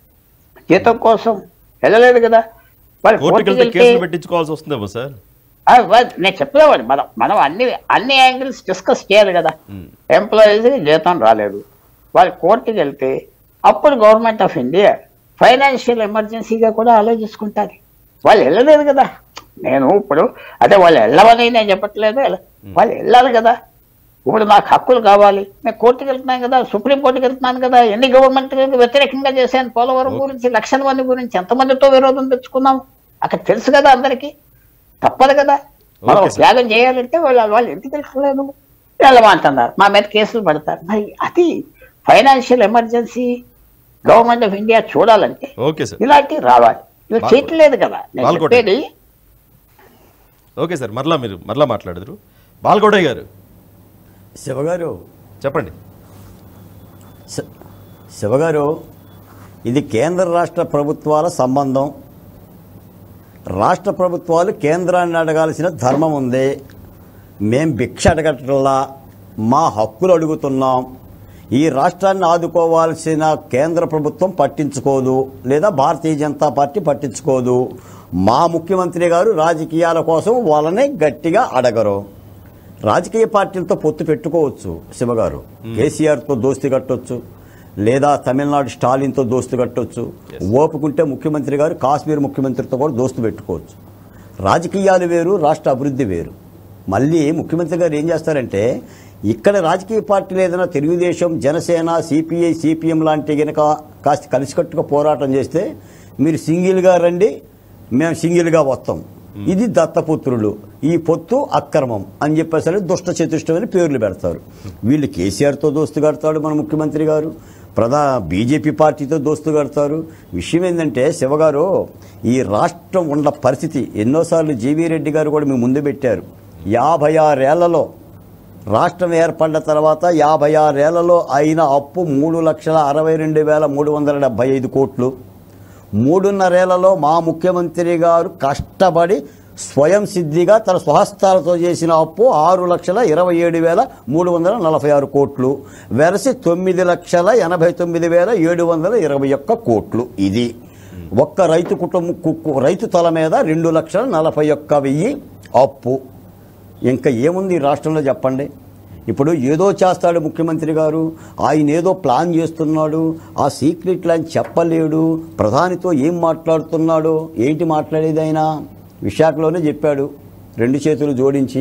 జీతం కోసం వెళ్ళలేదు కదా వాళ్ళు కోర్టుకి కోర్టుకి వెళ్తే కేసులు వెళ్తే పెట్టించుకోవాల్సి వస్తుందేమో సార్ ఆ, వా- నేను చెప్పలేవాడు మనం మనం అన్ని అన్ని యాంగిల్స్ డిస్కస్ చేయాలి కదా ఉమ్, ఎంప్లాయీస్కి జీతం రాలేదు వాళ్ళు కోర్టుకి వెళ్తే అప్పుడు గవర్నమెంట్ ఆఫ్ ఇండియా ఫైనాన్షియల్ ఎమర్జెన్సీగా కూడా ఆలోచించుకుంటుంది వాళ్ళు వెళ్ళలేదు కదా నేను ఇప్పుడు అదే వాళ్ళు వెళ్ళవని నేను చెప్పట్లేదు వెళ్ళ- వాళ్ళు వెళ్ళాలి కదా ఇప్పుడు నాకు హక్కులు కావాలి నేను కోర్టుకి వెళ్తున్నాను కదా సుప్రీం కోర్టుకి వెళ్తున్నాను కదా ఎన్ని గవర్నమెంట్ వ్యతిరేకంగా చేశాను పోలవరం గురించి లక్షల మంది గురించి ఎంతమందితో విరోధం తెచ్చుకున్నాం అక్కడ తెలుసు కదా అందరికీ తప్పదు కదా మనం ఓకే సార్. త్యాగం చేయాలంటే వాళ్ళు వాళ్ళు ఎందుకు తెలుసుకోలేదు వెళ్ళమంటున్నారు మా మీద కేసులు పడతారు మరి అది financial emergency government of India చూడాలంటే ఓకే సార్ ఇలాంటివి రావాలి ఇవి బాల్- చేయట్లేదు కదా నేను బాల్కోట. చెప్పేది ఓకే సార్ మరలా మీరు మరలా మాట్లాడదురు బాల్గౌడయ్య గారు శివగారు చెప్పండి శ- శివగారు ఇది కేంద్ర రాష్ట్ర ప్రభుత్వాల సంబంధం రాష్ట్ర ప్రభుత్వాలు కేంద్రాన్ని అడగాల్సిన ధర్మం ఉంది మేం భిక్ష అడగట్లా మా హక్కులు అడుగుతున్నాం ఈ రాష్ట్రాన్ని ఆదుకోవాల్సిన కేంద్ర ప్రభుత్వం పట్టించుకోదు లేదా భారతీయ జనతా పార్టీ పట్టించుకోదు మా ముఖ్యమంత్రి గారు రాజకీయాల కోసం వాళ్ళని గట్టిగా అడగరు రాజకీయ పార్టీలతో పొత్తు పెట్టుకోవచ్చు శివగారు కేసీఆర్తో దోస్తి కట్టొచ్చు లేదా తమిళనాడు స్టాలిన్తో దోస్తు కట్టొచ్చు ఓపుకుంటే ముఖ్యమంత్రి గారు కాశ్మీర్ ముఖ్యమంత్రితో కూడా దోస్తు పెట్టుకోవచ్చు రాజకీయాలు వేరు రాష్ట్ర అభివృద్ధి వేరు మళ్ళీ ముఖ్యమంత్రి గారు ఏం చేస్తారంటే ఇక్కడ రాజకీయ పార్టీలు ఏదైనా తెలుగుదేశం జనసేన సిపిఐ సిపిఎం లాంటి గనక కాస్త కలిసికట్టుగా పోరాటం చేస్తే మీరు సింగిల్గా రండి మేము సింగిల్గా వస్తాం ఇది దత్తపుత్రులు ఈ పొత్తు అక్రమం అని చెప్పేసరి దుష్ట చతుష్టమని పేర్లు పెడతారు వీళ్ళు కేసీఆర్తో దోస్తు కడతాడు మన ముఖ్యమంత్రి గారు ప్రధా బీజేపీ పార్టీతో దోస్తు కడతారు విషయం ఏంటంటే శివగారు ఈ రాష్ట్రం ఉన్న పరిస్థితి ఎన్నోసార్లు జీవీ రెడ్డి గారు కూడా మీ ముందు పెట్టారు యాభై ఆరేళ్లలో రాష్ట్రం ఏర్పడిన తర్వాత యాభై ఆరేళ్లలో అయిన అప్పు మూడు లక్షల అరవై రెండు వేల మూడు వందల డెబ్బై ఐదు కోట్లు మూడున్నరేళ్లలో మా ముఖ్యమంత్రి గారు కష్టపడి స్వయం సిద్ధిగా తన స్వహస్తాలతో చేసిన అప్పు ఆరు లక్షల ఇరవై ఏడు వేల మూడు వందల నలభై ఆరు కోట్లు వెరసి తొమ్మిది లక్షల ఎనభై తొమ్మిది వేల ఏడు వందల ఇరవై ఒక్క కోట్లు ఇది ఒక్క రైతు కుటుంబం కు- కు- రైతు తల మీద రెండు లక్షల నలభై ఒక్క వెయ్యి అప్పు ఇంకా ఏముంది ఈ రాష్ట్రంలో చెప్పండి ఇప్పుడు ఏదో చేస్తాడు ముఖ్యమంత్రి గారు ఆయన ఏదో ప్లాన్ చేస్తున్నాడు ఆ సీక్రెట్ ప్లాన్ చెప్పలేడు ప్రధానితో ఏం మాట్లాడుతున్నాడో ఏంటి మాట్లాడేది ఆయన విశాఖలోనే చెప్పాడు రెండు చేతులు జోడించి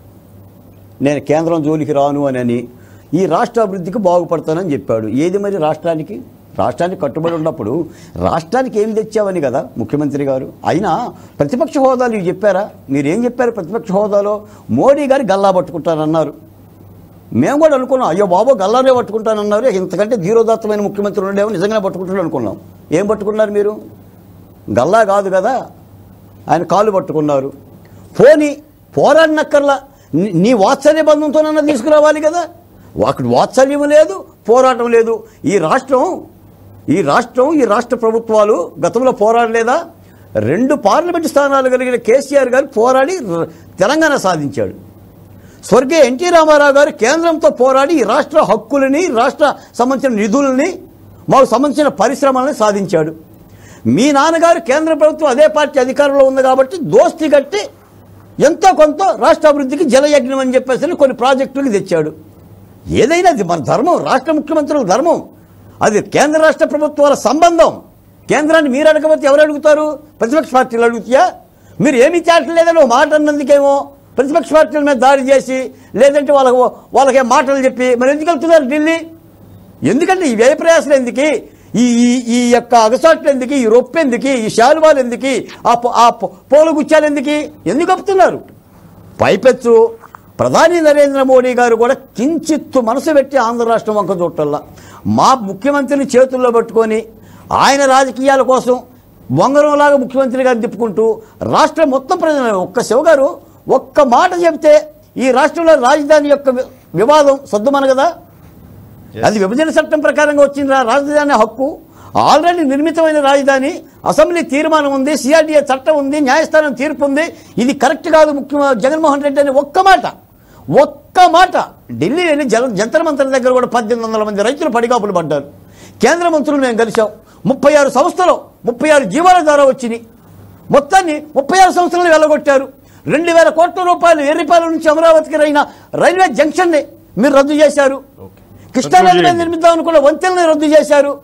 నేను కేంద్రం జోలికి రాను అని అని ఈ రాష్ట్ర అభివృద్ధికి బాగుపడతానని చెప్పాడు ఏది మరి రాష్ట్రానికి రాష్ట్రానికి కట్టుబడి ఉన్నప్పుడు రాష్ట్రానికి ఏమి తెచ్చావని కదా ముఖ్యమంత్రి గారు అయినా ప్రతిపక్ష హోదాలు ఇవి చెప్పారా మీరేం చెప్పారు ప్రతిపక్ష హోదాలో మోడీ గారు గల్లా పట్టుకుంటారన్నారు మేము కూడా అనుకున్నాం అయ్యో బాబు గల్లానే పట్టుకుంటానన్నారు ఇంతకంటే ధీరోదాత్తమైన ముఖ్యమంత్రి ఉండేమో నిజంగానే పట్టుకుంటాడు అనుకున్నాం ఏం పట్టుకున్నారు మీరు గల్లా కాదు కదా ఆయన కాళ్ళు పట్టుకున్నారు పోని పోరాడినక్కర్లా నీ- నీ వాత్సల్య బంధంతోనన్నా తీసుకురావాలి కదా అక్కడ వాత్సల్యం లేదు పోరాటం లేదు ఈ రాష్ట్రం ఈ రాష్ట్రం ఈ రాష్ట్ర ప్రభుత్వాలు గతంలో పోరాడలేదా రెండు పార్లమెంటు స్థానాలు కలిగిన కేసీఆర్ గారు పోరాడి ర- తెలంగాణ సాధించాడు స్వర్గీయ ఎన్టీ రామారావు గారు కేంద్రంతో పోరాడి ఈ రాష్ట్ర హక్కులని రాష్ట్ర సంబంధించిన నిధులని మాకు సంబంధించిన పరిశ్రమలను సాధించాడు మీ నాన్నగారు కేంద్ర ప్రభుత్వం అదే పార్టీ అధికారంలో ఉంది కాబట్టి దోస్తి కట్టి ఎంతో కొంత రాష్ట్ర అభివృద్ధికి జలయజ్ఞం అని చెప్పేసి కొన్ని ప్రాజెక్టులకు తెచ్చాడు ఏదైనా అది మన ధర్మం రాష్ట్ర ముఖ్యమంత్రుల ధర్మం అది కేంద్ర రాష్ట్ర ప్రభుత్వాల సంబంధం కేంద్రాన్ని మీరు అడగకపోతే ఎవరు అడుగుతారు ప్రతిపక్ష పార్టీలు అడుగుతాయా మీరు ఏమీ చేయట్లేదని ఒక మాట అన్నందుకేమో ప్రతిపక్ష పార్టీల మీద దాడి చేసి లేదంటే వాళ్ళకి వాళ్ళకి మాటలు చెప్పి మరి ఎందుకు వెళ్తున్నారు ఢిల్లీ ఎందుకంటే ఈ వ్యయ ప్రయాసాలు ఎందుకు ఈ ఈ ఈ యొక్క అగసాట్లు ఎందుకు ఈ రొప్పు ఎందుకు ఈ శాలువాలు ఎందుకు ఆ పో- ఆ పో- పూల గుచ్చాలు ఎందుకు ఎందుకు కప్పుతున్నారు పైపెచ్చు ప్రధాని నరేంద్ర మోడీ గారు కూడా కించిత్తు మనసు పెట్టి ఆంధ్ర రాష్ట్రం వంక చూడటల్లా మా ముఖ్యమంత్రిని చేతుల్లో పెట్టుకొని ఆయన రాజకీయాల కోసం బొంగరంలాగా ముఖ్యమంత్రి గారిని తిప్పుకుంటూ రాష్ట్రం మొత్తం ప్రజలు ఒక్క శివ గారు ఒక్క మాట చెబితే ఈ రాష్ట్రంలో రాజధాని యొక్క వి- వివాదం సద్దుమన కదా అది విభజన చట్టం ప్రకారంగా వచ్చిన రా- రాజధాని హక్కు ఆల్రెడీ నిర్మితమైన రాజధాని అసెంబ్లీ తీర్మానం ఉంది సిఆర్డీఏ చట్టం ఉంది న్యాయస్థానం తీర్పు ఉంది ఇది కరెక్ట్ కాదు ముఖ్య జగన్మోహన్ రెడ్డి అని ఒక్క మాట ఒక్క మాట ఢిల్లీ వెళ్ళి జల జంతర్ మంత్రి దగ్గర కూడా పద్దెనిమిది వందల మంది రైతులు పడిగాపులు పడ్డారు కేంద్ర మంత్రులు మేము కలిసాం ముప్పై ఆరు సంస్థలు ముప్పై ఆరు జీవాల ద్వారా వచ్చినాయి మొత్తాన్ని ముప్పై ఆరు సంవత్సరాలు వెళ్ళగొట్టారు రెండు వేల కోట్ల రూపాయలు ఎర్రిపాలెం నుంచి అమరావతికి రైన రైల్వే జంక్షన్ని మీరు రద్దు చేశారు కృష్ణా నది మీద నిర్మిద్దాం అనుకున్న వంతెనని రద్దు చేశారు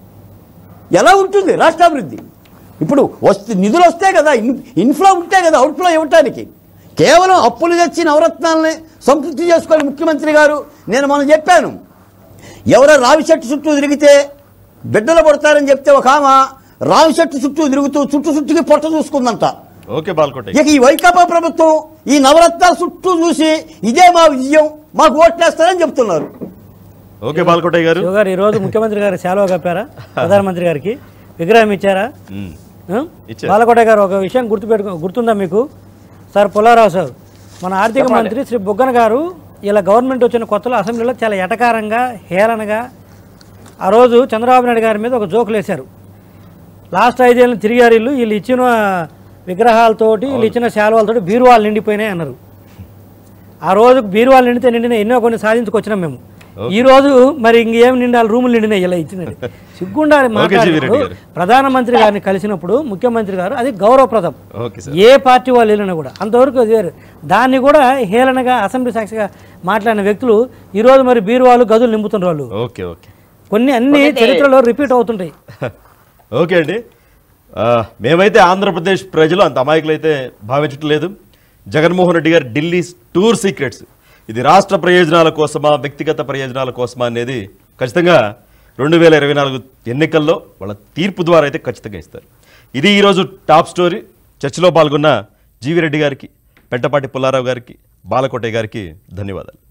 ఎలా ఉంటుంది రాష్ట్రాభివృద్ధి ఇప్పుడు వస్తే నిధులు వస్తే కదా ఇన్- ఇన్ఫ్లో ఉంటే కదా అవుట్ఫ్లో ఇవ్వటానికి కేవలం అప్పులు తెచ్చి నవరత్నాలని సంతృప్తి చేసుకోవాలి ముఖ్యమంత్రి గారు నేను మనం చెప్పాను ఎవరో రావి చెట్టు చుట్టూ తిరిగితే బిడ్డలు పడతారని చెప్తే ఒక ఆమె రావి చెట్టు చుట్టూ తిరుగుతూ చుట్టూ చుట్టుకి పొట్ట చూసుకుందంట ఓకే బాల్కోట ఇక ఈ వైకాపా ప్రభుత్వం ఈ నవరత్నాల చుట్టూ చూసి ఇదే మా విజయం మాకు ఓట్లేస్తారని చెప్తున్నారు ఓకే బాల్కోటయ్య గారు శివ గారు ఈరోజు ముఖ్యమంత్రి గారు సెలవు కప్పారా ప్రధానమంత్రి గారికి విగ్రహం ఇచ్చారా ఉమ్. ఆ? ఇచ్చారు. బాలకోట గారు ఒక విషయం గుర్తుపెట్టుకో గుర్తుందా మీకు సార్ పుల్లారావు సార్ మన ఆర్థిక మంత్రి శ్రీ బుగ్గన గారు ఇలా గవర్నమెంట్ వచ్చిన కొత్తలో అసెంబ్లీలో చాలా ఎటకారంగా హేళనగా ఆ రోజు చంద్రబాబు నాయుడు గారి మీద ఒక జోకులు వేశారు లాస్ట్ ఐదేళ్ళు తిరిగారు వీళ్ళు వీళ్ళు ఇచ్చిన విగ్రహాలతోటి వీళ్ళు ఇచ్చిన శాలువాలతోటి బీరువాళ్ళు నిండిపోయినాయి అన్నారు ఆ రోజు బీరువాళ్ళు నిండితే నిండిన ఎన్నో కొన్ని సాధించుకొచ్చినాం మేము ఈ రోజు మరి ఇంకేం నిండాలి రూములు నిండినాయి ఇలా ఇచ్చినది సిగ్గుండాలి మాట్లాడినప్పుడు రెడ్డి గారు. ప్రధానమంత్రి గారిని కలిసినప్పుడు ముఖ్యమంత్రి గారు అది గౌరవప్రదం ఓకే సార్ ఏ పార్టీ వాళ్ళు వెళ్ళినా కూడా అంతవరకు అది వేరు దాన్ని కూడా హేళనగా అసెంబ్లీ సాక్షిగా మాట్లాడిన వ్యక్తులు ఈ రోజు మరి బీరువాళ్ళు గదులు నింపుతున్నారు వాళ్ళు ఓకే ఓకే కొన్ని అన్ని చరిత్రలో రిపీట్ అవుతుంటాయి ఓకే అండి ఆ, మేమైతే ఆంధ్రప్రదేశ్ ప్రజలు అంత అమాయకులు అయితే భావించటం లేదు జగన్మోహన్ రెడ్డి గారి ఢిల్లీ టూర్ సీక్రెట్స్ ఇది రాష్ట్ర ప్రయోజనాల కోసమా వ్యక్తిగత ప్రయోజనాల కోసమా అనేది ఖచ్చితంగా రెండు వేల ఇరవై నాలుగు ఎన్నికల్లో వాళ్ళ తీర్పు ద్వారా అయితే ఖచ్చితంగా ఇస్తారు ఇది ఈరోజు టాప్ స్టోరీ చర్చలో పాల్గొన్న జీవి రెడ్డి గారికి పెంటపాటి పుల్లారావు గారికి బాలకోటయ్య గారికి ధన్యవాదాలు